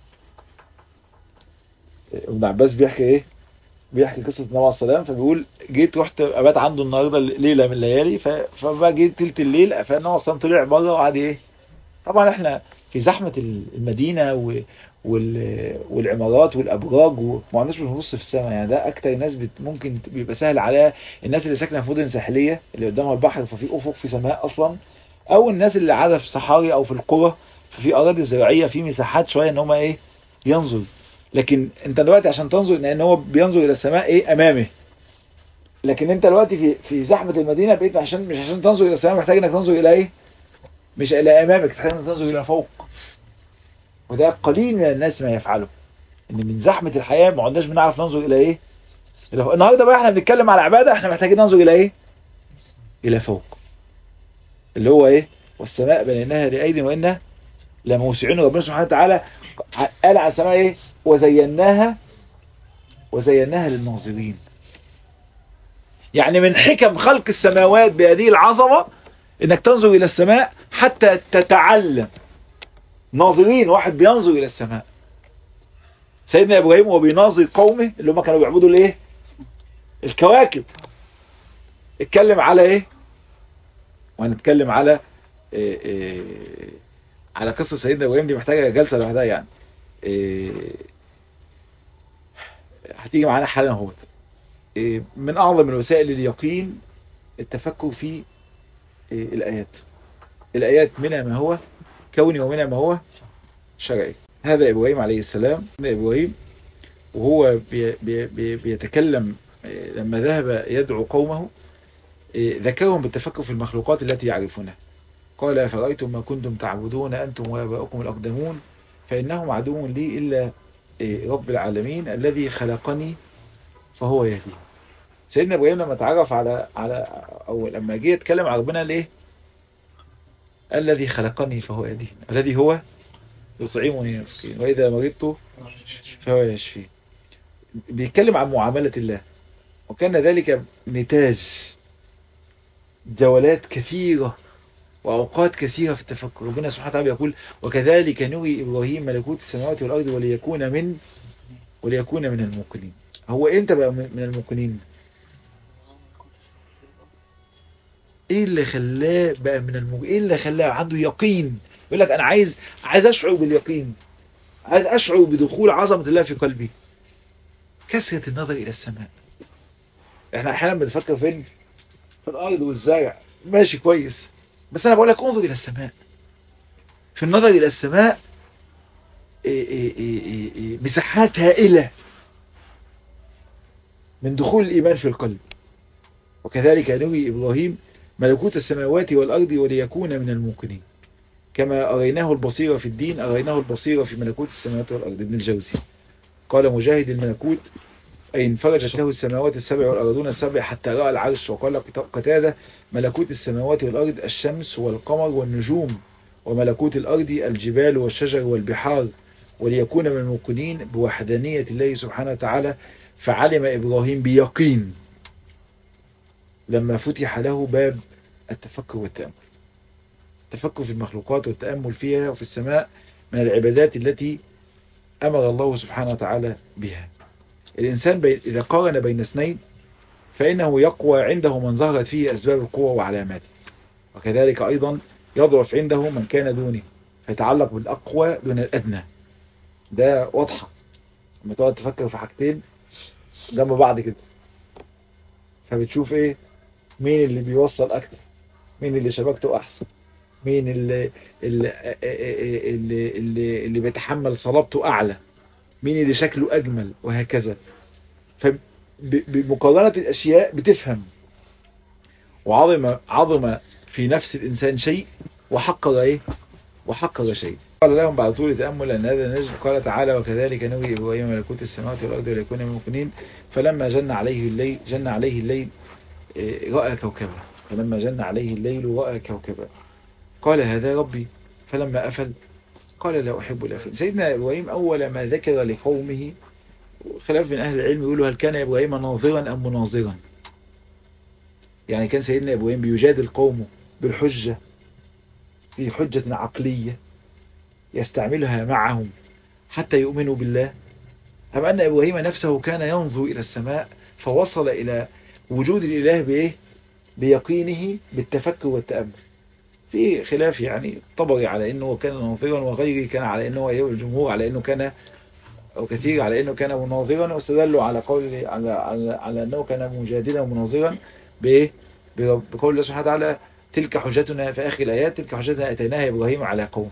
ابن عباس بيحكي إيه بيحكي قصة النبي عليه السلام فبيقول جيت رحت أبات عنده النهاردة ليلة من الليالي فبقى جيت تلت الليل فالنبي عليه السلام طلع بره وقعد إيه طبعا إحنا في زحمة المدينة و والعمارات والابراج وما عندناش بنبص في السماء يعني ده اكتر ناس بت ممكن بيبقى سهل عليها الناس اللي ساكنه في مدن ساحليه اللي قدامها البحر ففي افق في سماء اصلا او الناس اللي قاعده في صحاري او في القرى ففي اراضي زراعيه في مساحات شويه ان هم ايه ينظر لكن انت دلوقتي عشان تنظر لان هو بينظر الى السماء ايه امامه لكن انت دلوقتي في في زحمه المدينه بقيت عشان مش عشان تنظر الى السماء محتاج انك تنظر الى ايه مش الى امامك محتاج انك تنظر الى فوق وده قليل من الناس ما يفعله ان من زحمة الحياة ما عدناش بنعرف ننظر الى ايه الى فوق. النهاردة بقى احنا بنتكلم على عبادة احنا محتاجين ننظر الى ايه الى فوق اللي هو ايه والسماء بنيناها لأيد وإنا لموسعين ربنا سبحانه وتعالى قال على السماء ايه وزيناها وزيناها للناظرين يعني من حكم خلق السماوات بهذه العظمة انك تنظر الى السماء حتى تتعلم ناظرين واحد بينظر الى السماء سيدنا ابراهيم وهو بيناظر قومه اللي هم كانوا بيعبدوا الايه الكواكب اتكلم على ايه وهنتكلم على إيه إيه على قصة سيدنا ابراهيم دي محتاجة جلسة لوحدها يعني إيه هتيجي معانا حالا اهوت إيه من اعظم الوسائل اليقين التفكر في إيه الايات الايات منها ما هو كوني ومنها ما هو شرعي هذا ابراهيم عليه السلام ابراهيم وهو بي بي بي بيتكلم لما ذهب يدعو قومه ذكرهم بالتفكر في المخلوقات التي يعرفونها قال أفرأيتم ما كنتم تعبدون أنتم وآباؤكم الأقدمون فإنهم عدو لي إلا رب العالمين الذي خلقني فهو يهدي سيدنا إبراهيم لما تعرف على على أو لما جه يتكلم عن ربنا ليه الذي خلقني فهو يهدي الذي هو يطعمني ويسقين وإذا مرضت فهو يشفي بيتكلم عن معاملة الله وكان ذلك نتاج جولات كثيرة وأوقات كثيرة في التفكر ربنا سبحانه وتعالى يقول وكذلك نري إبراهيم ملكوت السماوات والأرض وليكون من وليكون من الموقنين هو إمتى بقى من الموقنين ايه اللي خلاه بقى من الموقنين ايه اللي خلاه عنده يقين يقول لك انا عايز عايز اشعر باليقين عايز اشعر بدخول عظمة الله في قلبي كثرة النظر الى السماء احنا احيانا بنفكر فين في الارض والزرع ماشي كويس بس انا بقول لك انظر الى السماء في النظر الى السماء إيه إيه إيه إيه مساحات هائلة من دخول الايمان في القلب وكذلك نوي ابراهيم ملكوت السماوات والارض وليكون من الموقنين كما اريناه البصيرة في الدين اريناه البصيرة في ملكوت السماوات والارض ابن الجوزي قال مجاهد الملكوت أي انفرجت له السماوات السبع والأرضون السبع حتى رأى العرش وقال قتادة ملكوت السماوات والأرض الشمس والقمر والنجوم وملكوت الأرض الجبال والشجر والبحار وليكون من الموقنين بوحدانية الله سبحانه وتعالى فعلم إبراهيم بيقين لما فتح له باب التفكر والتأمل التفكر في المخلوقات والتأمل فيها وفي السماء من العبادات التي أمر الله سبحانه وتعالى بها الإنسان بي... إذا قارن بين اثنين فإنه يقوى عنده من ظهرت فيه أسباب القوة وعلاماته وكذلك أيضا يضعف عنده من كان دونه فيتعلق بالأقوى دون الأدنى ده واضحة لما تقعد تفكر في حاجتين جنب بعض كده فبتشوف ايه مين اللي بيوصل أكتر مين اللي شبكته أحسن مين اللي اللي, اللي, اللي, اللي بيتحمل صلابته أعلى مين اللي شكله أجمل وهكذا فبمقارنة الأشياء بتفهم وعظم عظم في نفس الإنسان شيء وحقق إيه وحقق شيء قال لهم بعد طول تأمل أن هذا نجم قال تعالى وكذلك نوي إبراهيم ملكوت السماوات والأرض وليكون من المؤمنين فلما جن عليه الليل جن عليه الليل رأى كوكبا فلما جن عليه الليل رأى كوكبا قال هذا ربي فلما أفل قال لا أحب الأفل سيدنا إبراهيم أول ما ذكر لقومه خلاف من أهل العلم يقولوا هل كان إبراهيم ناظرا أم مناظرا يعني كان سيدنا إبراهيم بيجادل قومه بالحجة في حجة عقلية يستعملها معهم حتى يؤمنوا بالله أم أن إبراهيم نفسه كان ينظر إلى السماء فوصل إلى وجود الإله بإيه بيقينه بالتفكر والتأمل في خلاف يعني طبري على انه كان ناظرا وغيره كان على انه الجمهور على انه كان او كثير على انه كان مناظرا واستدلوا على قول على على, على انه كان مجادلا ومناظرا بايه بقول الله سبحانه وتعالى تلك حجتنا في اخر الايات تلك حجتنا اتيناها ابراهيم على قومه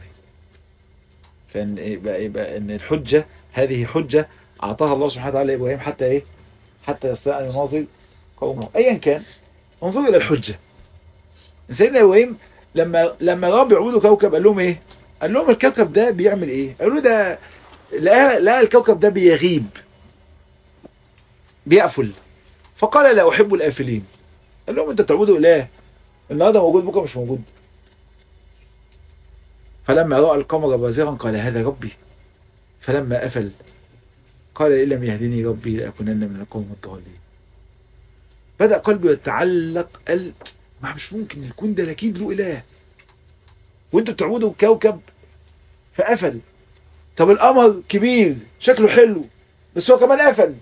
فان يبقى, يبقى ان الحجه هذه حجه اعطاها الله سبحانه وتعالى لابراهيم حتى ايه حتى يستطيع ان يناظر قومه ايا كان انظروا الى الحجه سيدنا ابراهيم لما لما رب بيعبدوا كوكب قال لهم ايه قال لهم الكوكب ده بيعمل ايه قالوا ده لا لا الكوكب ده بيغيب بيقفل فقال لا احب الافلين قال لهم انت بتعبدوا اله النهارده موجود بكره مش موجود فلما راى القمر بازغا قال هذا ربي فلما افل قال ان لم يهدني ربي لاكونن من القوم الضالين بدا قلبه يتعلق قال ما مش ممكن يكون ده اكيد له اله وانتوا بتعبدوا كوكب فقفل طب القمر كبير شكله حلو بس هو كمان قفل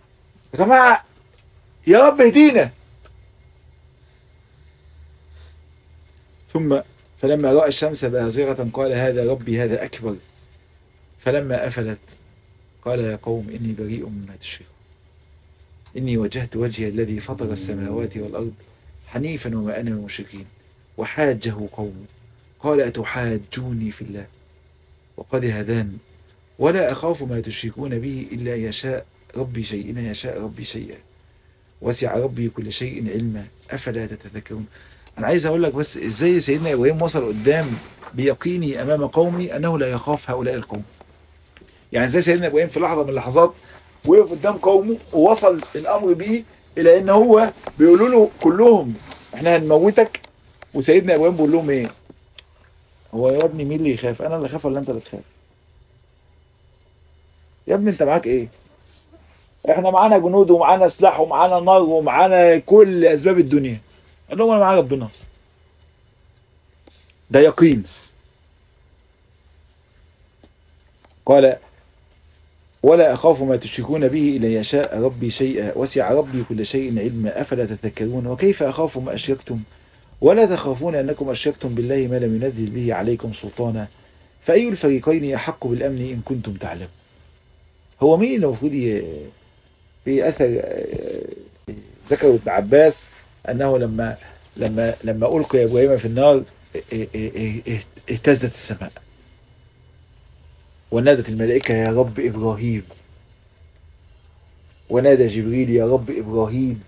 يا جماعه يا رب اهدينا ثم فلما رأى الشمس بازغة قال هذا ربي هذا أكبر فلما أفلت قال يا قوم إني بريء مما تشركون إني وجهت وجهي الذي فطر السماوات والأرض حنيفا وما أنا من المشركين وحاجه قومه قال أتحاجوني في الله وقد هدان ولا أخاف ما تشركون به إلا يشاء ربي شيئا يشاء ربي شيئا وسع ربي كل شيء علما أفلا تتذكرون أنا عايز أقول لك بس إزاي سيدنا إبراهيم وصل قدام بيقيني أمام قومي أنه لا يخاف هؤلاء القوم يعني إزاي سيدنا إبراهيم في لحظة من اللحظات وقف قدام قومه ووصل الأمر به إلى أن هو بيقولوا له كلهم إحنا هنموتك وسيدنا إبراهيم بيقول لهم إيه هو يا ابني مين اللي يخاف أنا اللي خاف ولا أنت اللي تخاف يا ابني أنت معاك إيه احنا معانا جنود ومعانا سلاح ومعانا نار ومعانا كل اسباب الدنيا قال لهم انا معايا ربنا ده يقين قال ولا أخاف ما تشركون به إلا يشاء ربي شيئا وسع ربي كل شيء علما أفلا تذكرون وكيف أخاف ما أشركتم ولا تخافون أنكم أشركتم بالله ما لم ينزل به عليكم سلطانا فأي الفريقين يحق بالأمن إن كنتم تعلمون هو مين اللي المفروض في أثر ذكر ابن عباس أنه لما لما لما ألقي إبراهيم في النار اهتزت السماء ونادت الملائكة يا رب إبراهيم ونادى جبريل يا رب إبراهيم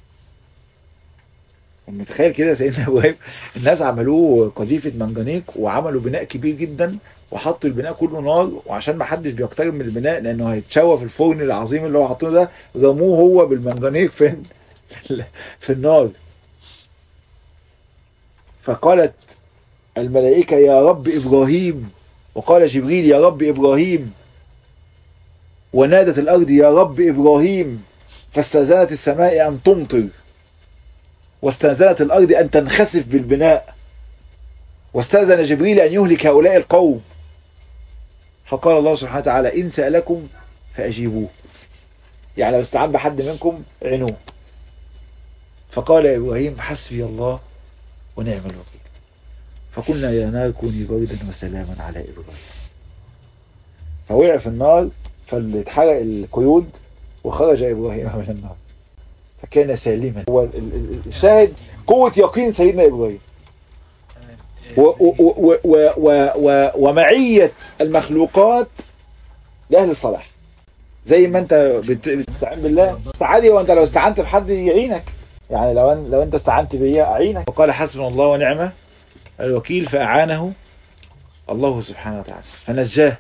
متخيل كده سيدنا إبراهيم الناس عملوه قذيفة منجنيق وعملوا بناء كبير جدا وحطوا البناء كله نار وعشان ما حدش بيقترب من البناء لانه هيتشوى في الفرن العظيم اللي هو حاطينه ده رموه هو بالمنجنيق فين في النار فقالت الملائكة يا رب إبراهيم وقال جبريل يا رب إبراهيم ونادت الأرض يا رب إبراهيم فاستأذنت السماء أن تمطر واستأذنت الأرض أن تنخسف بالبناء واستأذن جبريل أن يهلك هؤلاء القوم فقال الله سبحانه وتعالى إن سألكم فأجيبوه يعني لو استعان بحد منكم عنوه فقال إبراهيم حسبي الله ونعم الوكيل فقلنا يا نار كوني بردا وسلاما على إبراهيم فوقع في النار فاتحرق القيود وخرج إبراهيم من النار فكان سالما هو الشاهد قوة يقين سيدنا إبراهيم و و و و ومعية المخلوقات لأهل الصلاح زي ما انت بتستعين بالله عادي وانت لو استعنت بحد يعينك يعني لو ان لو انت استعنت بيا اعينك وقال حسبنا الله ونعمه الوكيل فاعانه الله سبحانه وتعالى فنجاه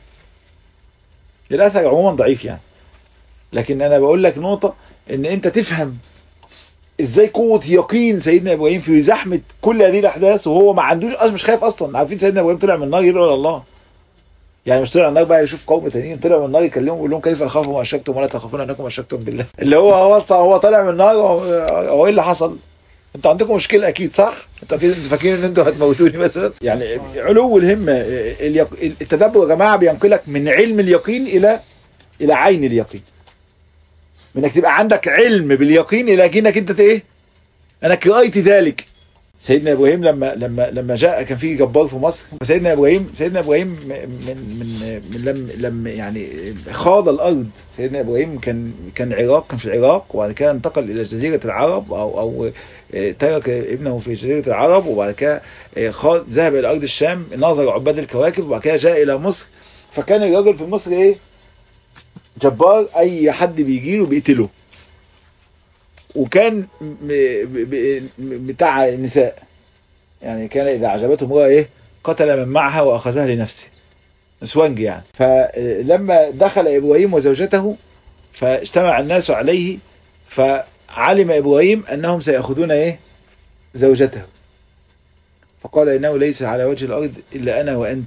الاثر عموما ضعيف يعني لكن انا بقول لك نقطه ان انت تفهم ازاي قوة يقين سيدنا ابراهيم في زحمة كل هذه الاحداث وهو ما عندوش اصلا مش خايف اصلا عارفين سيدنا ابراهيم طلع من النار يدعو الله يعني مش طلع من النار بقى يشوف قوم تانيين طلع من النار يكلمهم ويقول لهم كيف اخافوا ما اشركتم ولا تخافون انكم اشركتم بالله اللي هو هو هو طالع من النار هو ايه اللي حصل انتوا عندكم مشكله اكيد صح انتوا اكيد فاكرين ان انتوا هتموتوني مثلا يعني علو الهمه التدبر يا جماعه بينقلك من علم اليقين الى الى عين اليقين انك تبقى عندك علم باليقين الى انك انت ايه انا رايت ذلك سيدنا ابراهيم لما لما لما جاء كان في جبار في مصر سيدنا ابراهيم سيدنا ابراهيم من من من لم لم يعني خاض الارض سيدنا ابراهيم كان كان عراق كان في العراق وبعد كده انتقل الى جزيره العرب او او ترك ابنه في جزيره العرب وبعد كده خاض ذهب الى ارض الشام ناظر عباد الكواكب وبعد كده جاء الى مصر فكان الراجل في مصر ايه جبار اي حد بيجي له بيقتله وكان بتاع النساء يعني كان اذا عجبته امراه ايه قتل من معها واخذها لنفسه سوانج يعني فلما دخل ابراهيم وزوجته فاجتمع الناس عليه فعلم ابراهيم انهم سياخذون ايه زوجته فقال انه ليس على وجه الارض الا انا وانت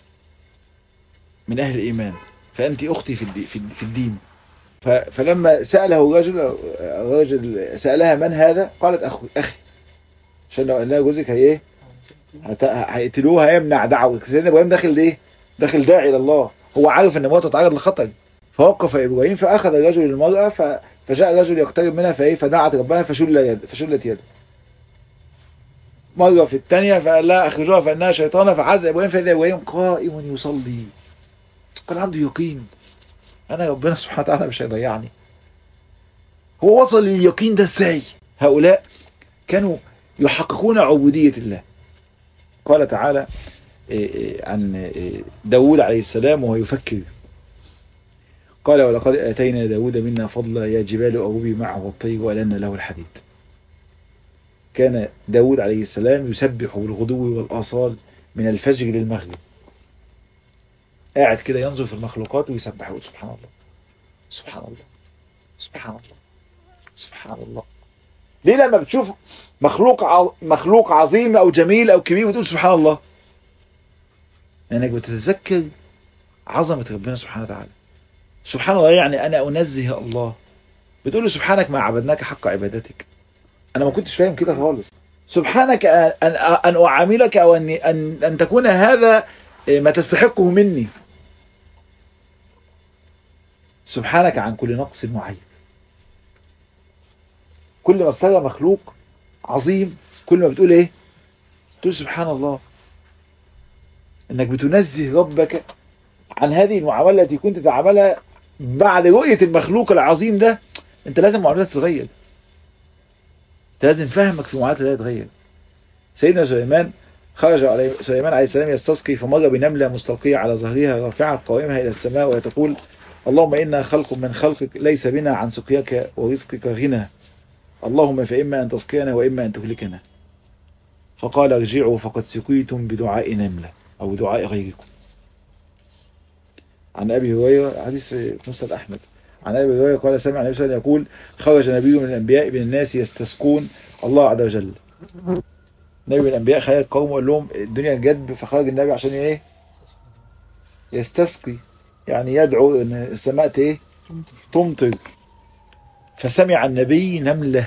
من اهل الايمان فأنت أختي في الدين فلما سأله الرجل الرجل سألها من هذا قالت أخي أخي عشان لو قال لها جوزك هي ايه هيقتلوه هيمنع دعوة سيدنا إبراهيم داخل ليه داخل داعي إلى الله هو عارف أن مراته تتعرض لخطر فوقف إبراهيم فأخذ الرجل المرأة فجاء الرجل يقترب منها فإيه فدعت ربها فشل يد فشلت يده مرة في الثانية فقال لها أخرجوها فإنها شيطانة فعاد إبراهيم فإذا إبراهيم قائم يصلي كان عنده يقين أنا ربنا سبحانه وتعالى مش هيضيعني هو وصل لليقين ده ازاي هؤلاء كانوا يحققون عبودية الله قال تعالى عن داود عليه السلام وهو يفكر قال ولقد آتينا داود منا فضلا يا جبال أوبي معه والطير ولن له الحديد كان داود عليه السلام يسبح بالغدو والآصال من الفجر للمغرب قاعد كده ينظر في المخلوقات ويسبح يقول سبحان الله سبحان الله سبحان الله سبحان الله ليه لما بتشوف مخلوق ع... مخلوق عظيم او جميل او كبير بتقول سبحان الله لانك يعني بتتذكر عظمة ربنا سبحانه وتعالى سبحان الله يعني انا انزه الله بتقول له سبحانك ما عبدناك حق عبادتك انا ما كنتش فاهم كده خالص سبحانك ان ان اعاملك او ان ان, أن تكون هذا ما تستحقه مني سبحانك عن كل نقص معين كل ما بترى مخلوق عظيم كل ما بتقول ايه تقول سبحان الله انك بتنزه ربك عن هذه المعاملة التي كنت تعملها بعد رؤية المخلوق العظيم ده انت لازم معاملتك تتغير انت لازم فهمك في معاملتك يتغير سيدنا سليمان خرج عليه سليمان عليه السلام يستسقي فمر بنملة مستلقية على ظهرها رافعة قائمها إلى السماء وهي تقول اللهم إنا خلق من خلقك ليس بنا عن سقياك ورزقك غنى اللهم فإما أن تسقينا وإما أن تهلكنا فقال ارجعوا فقد سقيتم بدعاء نملة أو دعاء غيركم عن أبي هريرة حديث في مسند أحمد عن أبي هريرة قال سمع النبي صلى الله عليه وسلم يقول خرج نبي من الأنبياء من الناس يستسقون الله عز وجل نبي من الأنبياء خرج القوم وقال لهم الدنيا جد فخرج النبي عشان إيه يستسقي يعني يدعو ان السماء ايه تمطر فسمع النبي نملة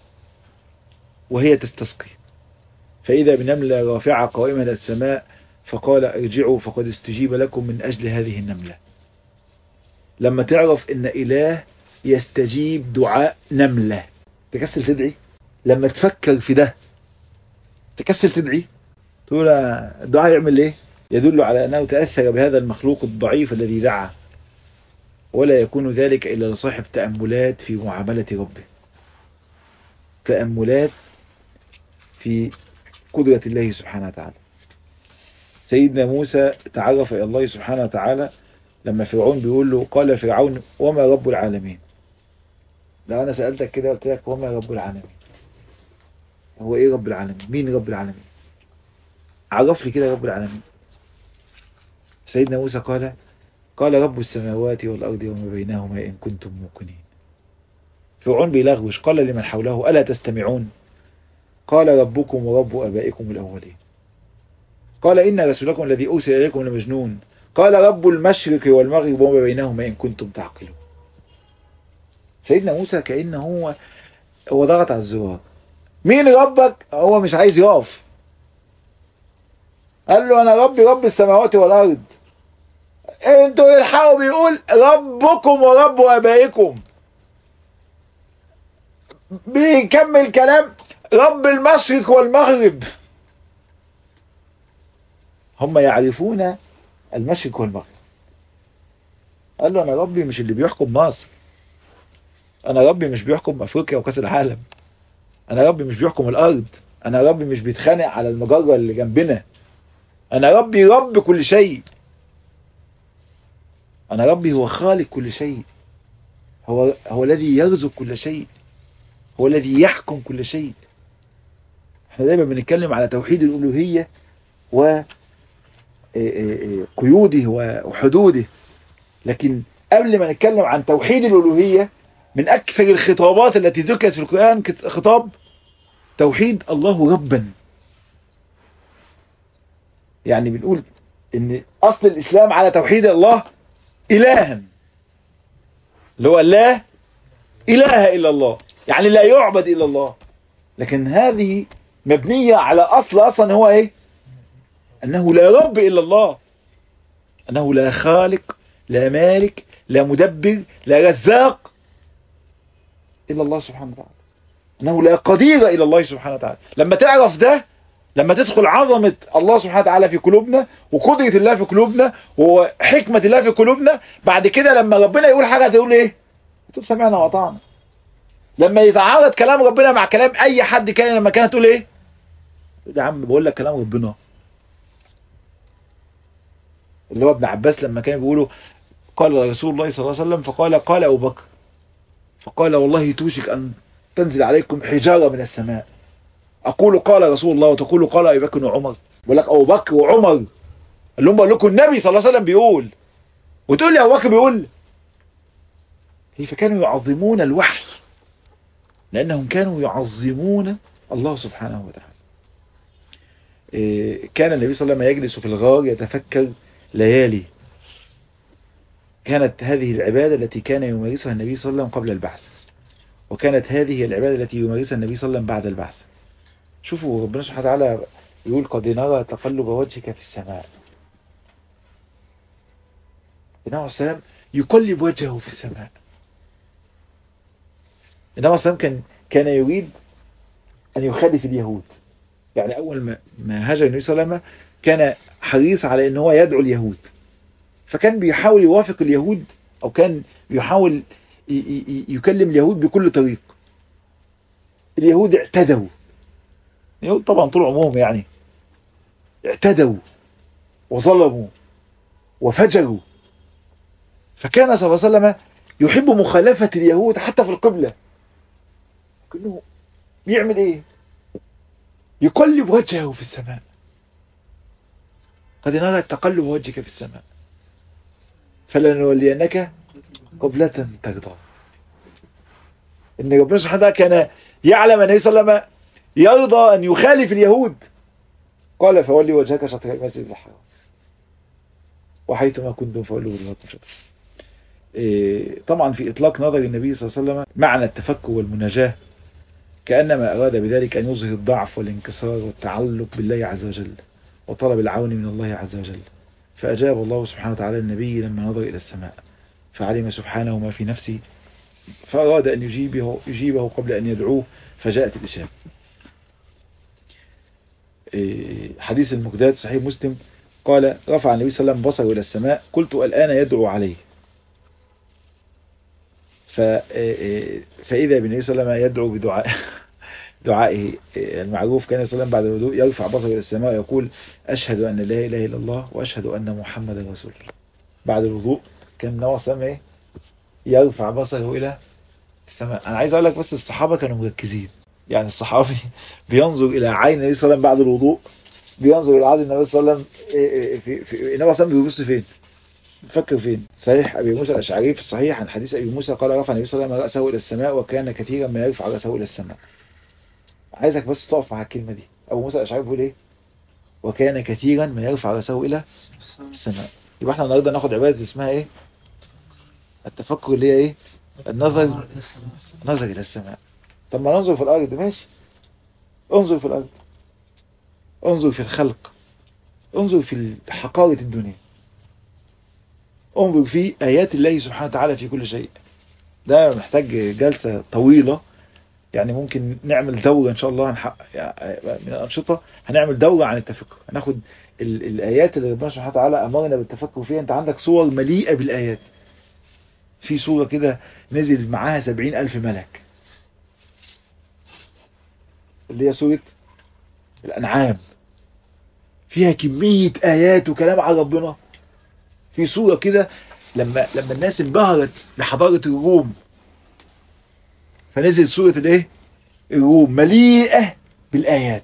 وهي تستسقي فإذا بنملة رافعة قائمة إلى السماء فقال ارجعوا فقد استجيب لكم من أجل هذه النملة لما تعرف ان إله يستجيب دعاء نملة تكسل تدعي لما تفكر في ده تكسل تدعي تقول الدعاء يعمل ايه يدل على أنه تأثر بهذا المخلوق الضعيف الذي دعا ولا يكون ذلك إلا لصاحب تأملات في معاملة ربه تأملات في قدرة الله سبحانه وتعالى سيدنا موسى تعرف إلى الله سبحانه وتعالى لما فرعون بيقول له قال فرعون وما رب العالمين لو أنا سألتك كده قلت لك وما رب العالمين هو إيه رب العالمين مين رب العالمين عرف لي كده رب العالمين سيدنا موسى قال قال رب السماوات والأرض وما بينهما إن كنتم موقنين فرعون بيلغوش قال لمن حوله ألا تستمعون قال ربكم ورب أبائكم الأولين قال إن رسولكم الذي أرسل إليكم لمجنون قال رب المشرق والمغرب وما بينهما إن كنتم تعقلون سيدنا موسى كأنه هو هو ضغط على الزرار مين ربك هو مش عايز يقف قال له أنا ربي رب السماوات والأرض انتوا الحقوا بيقول ربكم ورب ابائكم بيكمل كلام رب المشرق والمغرب هم يعرفون المشرق والمغرب قال له انا ربي مش اللي بيحكم مصر انا ربي مش بيحكم افريقيا وكاس العالم انا ربي مش بيحكم الارض انا ربي مش بيتخانق على المجره اللي جنبنا انا ربي رب كل شيء أنا ربي هو خالق كل شيء هو هو الذي يرزق كل شيء هو الذي يحكم كل شيء احنا دايما بنتكلم على توحيد الألوهية و قيوده وحدوده لكن قبل ما نتكلم عن توحيد الألوهية من أكثر الخطابات التي ذكرت في القرآن خطاب توحيد الله ربا يعني بنقول ان أصل الإسلام على توحيد الله إلها اللي هو لا إله إلا الله يعني لا يعبد إلا الله لكن هذه مبنية على أصل أصلا هو إيه أنه لا رب إلا الله أنه لا خالق لا مالك لا مدبر لا رزاق إلا الله سبحانه وتعالى أنه لا قدير إلى الله سبحانه وتعالى لما تعرف ده لما تدخل عظمة الله سبحانه وتعالى في قلوبنا وقدرة الله في قلوبنا وحكمة الله في قلوبنا بعد كده لما ربنا يقول حاجة تقول ايه تقول سمعنا وأطعنا لما يتعارض كلام ربنا مع كلام اي حد كان لما كانت تقول ايه يا عم بقول لك كلام ربنا اللي هو ابن عباس لما كان بيقولوا قال رسول الله صلى الله عليه وسلم فقال قال ابو بكر فقال والله توشك ان تنزل عليكم حجارة من السماء اقول قال رسول الله وتقول قال ابي بكر وعمر بقول لك ابو بكر وعمر اللي هم بقول لكم النبي صلى الله عليه وسلم بيقول وتقول لي ابو بكر بيقول هي فكانوا يعظمون الوحي لأنهم كانوا يعظمون الله سبحانه وتعالى كان النبي صلى الله عليه وسلم يجلس في الغار يتفكر ليالي كانت هذه العبادة التي كان يمارسها النبي صلى الله عليه وسلم قبل البعث وكانت هذه العبادة التي يمارسها النبي صلى الله عليه وسلم بعد البعث شوفوا ربنا سبحانه وتعالى يقول قد نرى تقلب وجهك في السماء النبي عليه السلام يقلب وجهه في السماء النبي عليه السلام كان كان يريد أن يخالف اليهود يعني أول ما ما هاجر النبي صلى الله عليه وسلم كان حريص على أن هو يدعو اليهود فكان بيحاول يوافق اليهود أو كان بيحاول يكلم اليهود بكل طريق اليهود اعتدوا اليهود طبعا طول عمرهم يعني اعتدوا وظلموا وفجروا فكان صلى الله عليه وسلم يحب مخالفة اليهود حتى في القبلة كأنه يعمل ايه يقلب وجهه في السماء قد نرى تقلب وجهك في السماء فلنولينك قبلة ترضى ان ربنا سبحانه وتعالى كان يعلم ان صلى الله عليه وسلم يرضى ان يخالف اليهود قال فولي وجهك شطر المسجد الحرام وحيثما كنتم فولوا وجهكم شطر طبعا في اطلاق نظر النبي صلى الله عليه وسلم معنى التفكر والمناجاه كأنما أراد بذلك أن يظهر الضعف والانكسار والتعلق بالله عز وجل وطلب العون من الله عز وجل فأجاب الله سبحانه وتعالى النبي لما نظر إلى السماء فعلم سبحانه ما في نفسه فأراد أن يجيبه, يجيبه قبل أن يدعوه فجاءت الإجابة حديث المقداد صحيح مسلم قال رفع النبي صلى الله عليه وسلم بصره إلى السماء قلت الآن يدعو عليه فإذا بالنبي صلى الله عليه وسلم يدعو بدعاء دعائه المعروف كان صلى الله عليه وسلم بعد الوضوء يرفع بصره إلى السماء ويقول أشهد أن لا إله إلا الله وأشهد أن محمدا رسول الله بعد الوضوء كان النبي صلى الله عليه وسلم يرفع بصره إلى السماء أنا عايز أقول لك بس الصحابة كانوا مركزين يعني الصحابي بينظر إلى عين النبي صلى الله عليه وسلم بعد الوضوء بينظر إلى عين النبي صلى الله عليه وسلم في في النبي صلى الله عليه وسلم بيبص فين؟ فكر فين صحيح أبي موسى الأشعري في الصحيح عن حديث أبي موسى قال رفع النبي صلى الله عليه وسلم رأسه إلى السماء وكان كثيرا ما يرفع رأسه إلى السماء عايزك بس تقف مع الكلمة دي أبو موسى الأشعري بيقول إيه وكان كثيرا ما يرفع رأسه إلى السماء يبقى احنا النهارده ناخد عبادة اسمها إيه التفكر اللي هي إيه النظر نظر إلى السماء طب ما ننظر في الأرض ماشي انظر في الأرض انظر في الخلق انظر في حقارة الدنيا انظر في آيات الله سبحانه وتعالى في كل شيء ده محتاج جلسة طويلة يعني ممكن نعمل دورة إن شاء الله يعني من الأنشطة هنعمل دورة عن التفكر هناخد ال الآيات اللي ربنا سبحانه وتعالى أمرنا بالتفكر فيها أنت عندك صور مليئة بالآيات في صورة كده نزل معاها سبعين ألف ملك اللي هي سورة الأنعام فيها كمية آيات وكلام عن ربنا في صورة كده لما لما الناس انبهرت بحضارة الروم فنزل سورة الايه الروم مليئة بالآيات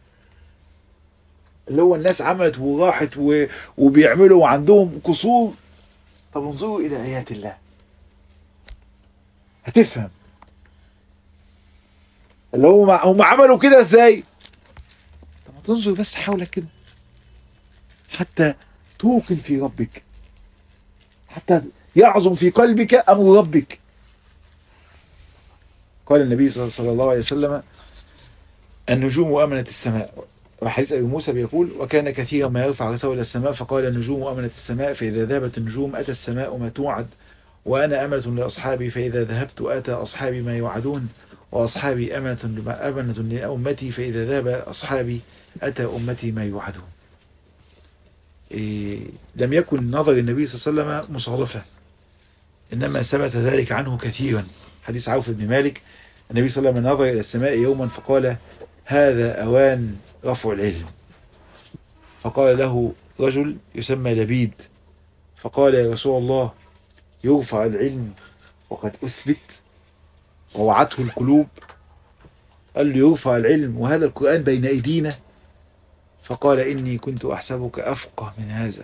اللي هو الناس عملت وراحت و... وبيعملوا وعندهم قصور طب انظروا إلى آيات الله هتفهم اللي هو هم عملوا كده ازاي طب ما تنظر بس حولك كده حتى توقن في ربك حتى يعظم في قلبك أمر ربك قال النبي صلى الله عليه وسلم النجوم أمنت السماء وحديث أبي موسى بيقول وكان كثيرا ما يرفع رسول إلى السماء فقال النجوم أمنت السماء فإذا ذهبت النجوم أتى السماء ما توعد وأنا أمنة لأصحابي فإذا ذهبت أتى أصحابي ما يوعدون وأصحابي أمنة أمنة لأمتي فإذا ذهب أصحابي أتى أمتي ما يوعدون إيه لم يكن نظر النبي صلى الله عليه وسلم مصادفة إنما ثبت ذلك عنه كثيرا حديث عوف بن مالك النبي صلى الله عليه وسلم نظر إلى السماء يوما فقال هذا أوان رفع العلم فقال له رجل يسمى لبيد فقال يا رسول الله يرفع العلم وقد أثبت ووعته القلوب قال له يرفع العلم وهذا القرآن بين أيدينا فقال إني كنت أحسبك أفقه من هذا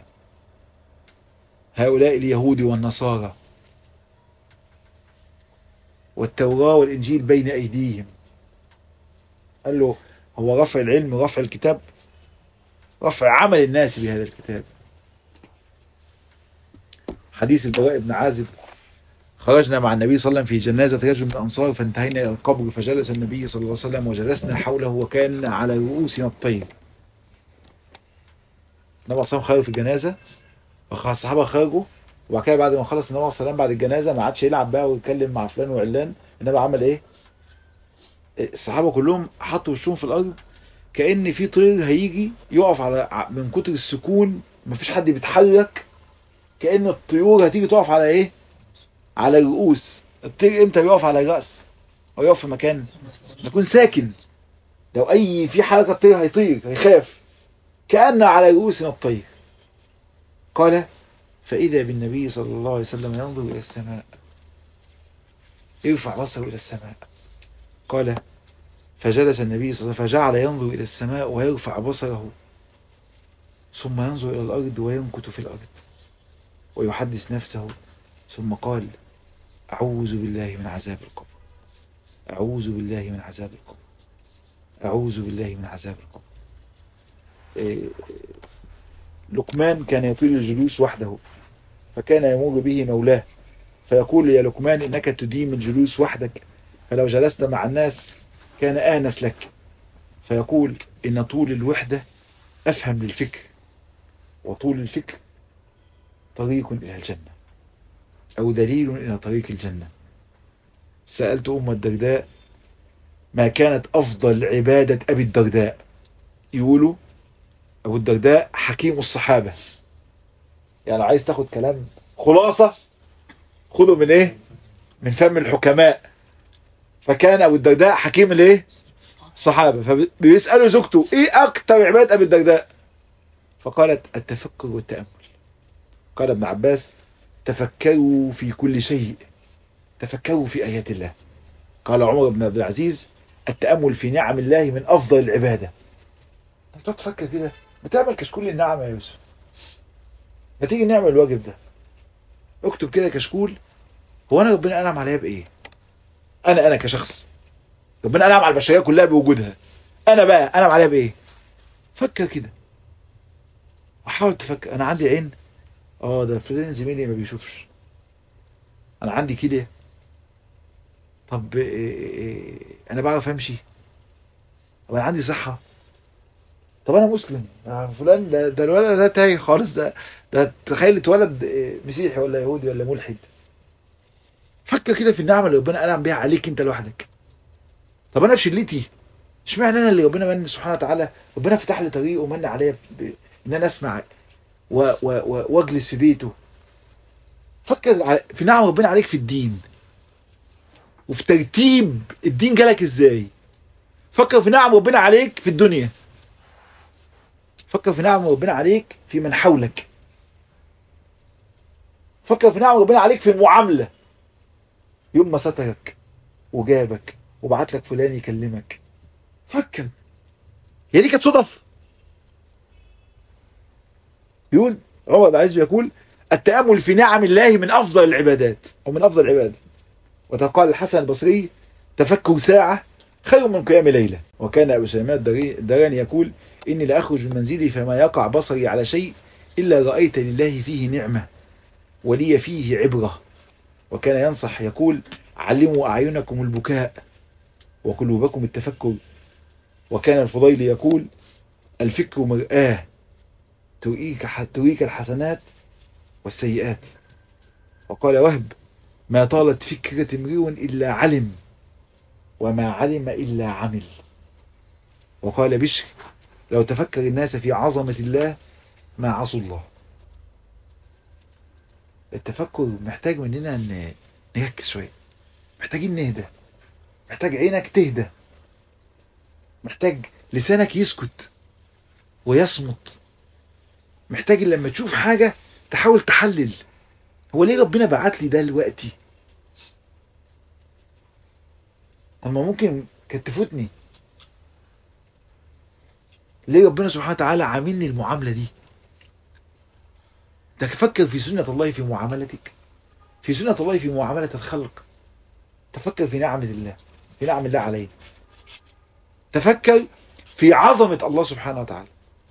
هؤلاء اليهود والنصارى والتوراة والإنجيل بين أيديهم قال له هو رفع العلم رفع الكتاب رفع عمل الناس بهذا الكتاب حديث البراء بن عازب خرجنا مع النبي صلى الله عليه وسلم في جنازة رجل من الأنصار فانتهينا إلى القبر فجلس النبي صلى الله عليه وسلم وجلسنا حوله وكان على رؤوسنا الطير النبي صلى الله عليه وسلم خرج في الجنازة الصحابة خرجوا وبعد كده بعد ما خلص النبي صلى الله عليه وسلم بعد الجنازة ما عادش يلعب بقى ويتكلم مع فلان وعلان النبي عمل ايه الصحابة كلهم حطوا وشهم في الأرض كأن في طير هيجي يقف على من كتر السكون مفيش حد بيتحرك كأن الطيور هتيجي تقف على ايه على الرؤوس الطير امتى بيقف على الرأس او يقف في مكان يكون ساكن لو اي في حركة طير هيطير هيخاف كأن على رؤوسنا الطير قال فإذا بالنبي صلى الله عليه وسلم ينظر إلى السماء يرفع بصره إلى السماء قال فجلس النبي صلى الله عليه وسلم فجعل ينظر إلى السماء ويرفع بصره ثم ينظر إلى الأرض وينكت في الأرض ويحدث نفسه ثم قال أعوذ بالله من عذاب القبر أعوذ بالله من عذاب القبر أعوذ بالله من عذاب القبر إيه لقمان كان يطيل الجلوس وحده فكان يمر به مولاه فيقول يا لقمان إنك تديم الجلوس وحدك فلو جلست مع الناس كان آنس لك فيقول إن طول الوحدة أفهم للفكر وطول الفكر طريق إلى الجنة أو دليل إلى طريق الجنة سألت أم الدرداء ما كانت أفضل عبادة أبي الدرداء يقولوا أبو الدرداء حكيم الصحابة يعني عايز تاخد كلام خلاصة خده من ايه من فم الحكماء فكان أبو الدرداء حكيم الايه الصحابة فبيسألوا زوجته ايه اكتر عبادة ابي الدرداء فقالت التفكر والتأمل قال ابن عباس تفكروا في كل شيء تفكروا في آيات الله قال عمر بن عبد العزيز التأمل في نعم الله من أفضل العبادة انت تفكر كده بتعمل كشكول النعم يا يوسف ما تيجي نعمل الواجب ده اكتب كده كشكول هو انا ربنا انعم عليا بايه انا انا كشخص ربنا انعم على البشريه كلها بوجودها انا بقى انعم عليا بايه فكر كده وحاول تفكر انا عندي عين اه ده فلان زميلي ما بيشوفش انا عندي كده طب إيه إيه انا بعرف امشي طب انا عندي صحه طب انا مسلم فلان ده, ده الولد ده تايه خالص ده ده تخيل اتولد مسيحي ولا يهودي ولا ملحد فكر كده في النعمه اللي ربنا انعم بيها عليك انت لوحدك طب انا في شلتي اشمعنى انا اللي ربنا من سبحانه وتعالى ربنا فتح لي طريق ومن عليا ب... ان انا اسمع و... و... و... واجلس في بيته فكر في نعم ربنا عليك في الدين وفي ترتيب الدين جالك ازاي فكر في نعم ربنا عليك في الدنيا فكر في نعم ربنا عليك في من حولك فكر في نعم ربنا عليك في المعاملة يوم ما سترك وجابك وبعت لك فلان يكلمك فكر هي دي كانت صدف يقول عمر بن عزيز يقول التأمل في نعم الله من أفضل العبادات أو من أفضل العبادة وتقال الحسن البصري تفكر ساعة خير من قيام ليلة وكان أبو سلمان الدراني يقول إني لأخرج من منزلي فما يقع بصري على شيء إلا رأيت لله فيه نعمة ولي فيه عبرة وكان ينصح يقول علموا أعينكم البكاء وقلوبكم التفكر وكان الفضيل يقول الفكر مرآة تريك, تريك الحسنات والسيئات وقال وهب ما طالت فكرة امرئ إلا علم وما علم إلا عمل وقال بشر لو تفكر الناس في عظمة الله ما عصوا الله التفكر محتاج مننا ان نركز شوية محتاجين نهدى محتاج عينك تهدى محتاج لسانك يسكت ويصمت محتاج لما تشوف حاجة تحاول تحلل هو ليه ربنا بعت لي ده دلوقتي طب ما ممكن كانت تفوتني ليه ربنا سبحانه وتعالى عاملني المعاملة دي تفكر في سنة الله في معاملتك في سنة الله في معاملة الخلق تفكر في نعمة الله في نعم الله عليه تفكر في عظمة الله سبحانه وتعالى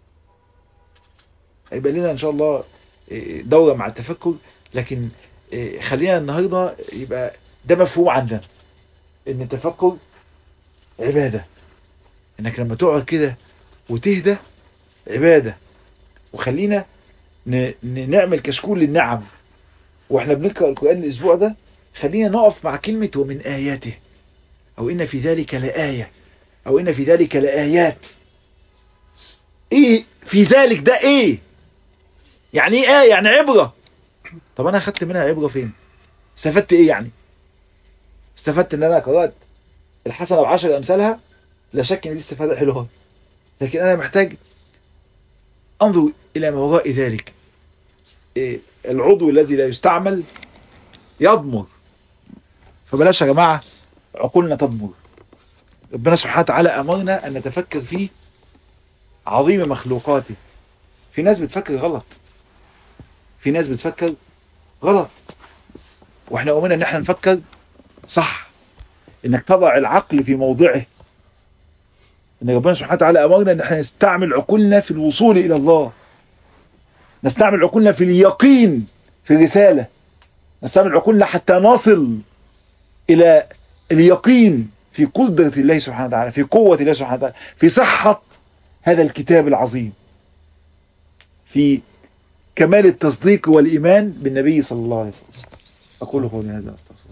هيبقى لنا ان شاء الله دورة مع التفكر لكن خلينا النهاردة يبقى ده مفهوم عندنا ان التفكر عبادة انك لما تقعد كده وتهدى عبادة وخلينا نعمل كشكول للنعم واحنا بنقرأ القرآن الاسبوع ده خلينا نقف مع كلمة ومن آياته او ان في ذلك لآية او ان في ذلك لآيات ايه في ذلك ده ايه يعني ايه آية يعني عبرة طب انا اخدت منها عبرة فين استفدت ايه يعني استفدت ان انا قرأت الحسنة بعشر امثالها لا شك ان دي استفادة حلوة لكن انا محتاج انظر الى ما وراء ذلك إيه العضو الذي لا يستعمل يضمر فبلاش يا جماعة عقولنا تضمر ربنا سبحانه وتعالى امرنا ان نتفكر في عظيم مخلوقاته في ناس بتفكر غلط في ناس بتفكر غلط واحنا امرنا ان احنا نفكر صح انك تضع العقل في موضعه ان ربنا سبحانه وتعالى امرنا ان احنا نستعمل عقولنا في الوصول الى الله نستعمل عقولنا في اليقين في الرسالة نستعمل عقولنا حتى نصل الى اليقين في قدرة الله سبحانه وتعالى في قوة الله سبحانه وتعالى في صحة هذا الكتاب العظيم في كمال التصديق والإيمان بالنبي صلى الله عليه وسلم أقول قولي هذا أستغفر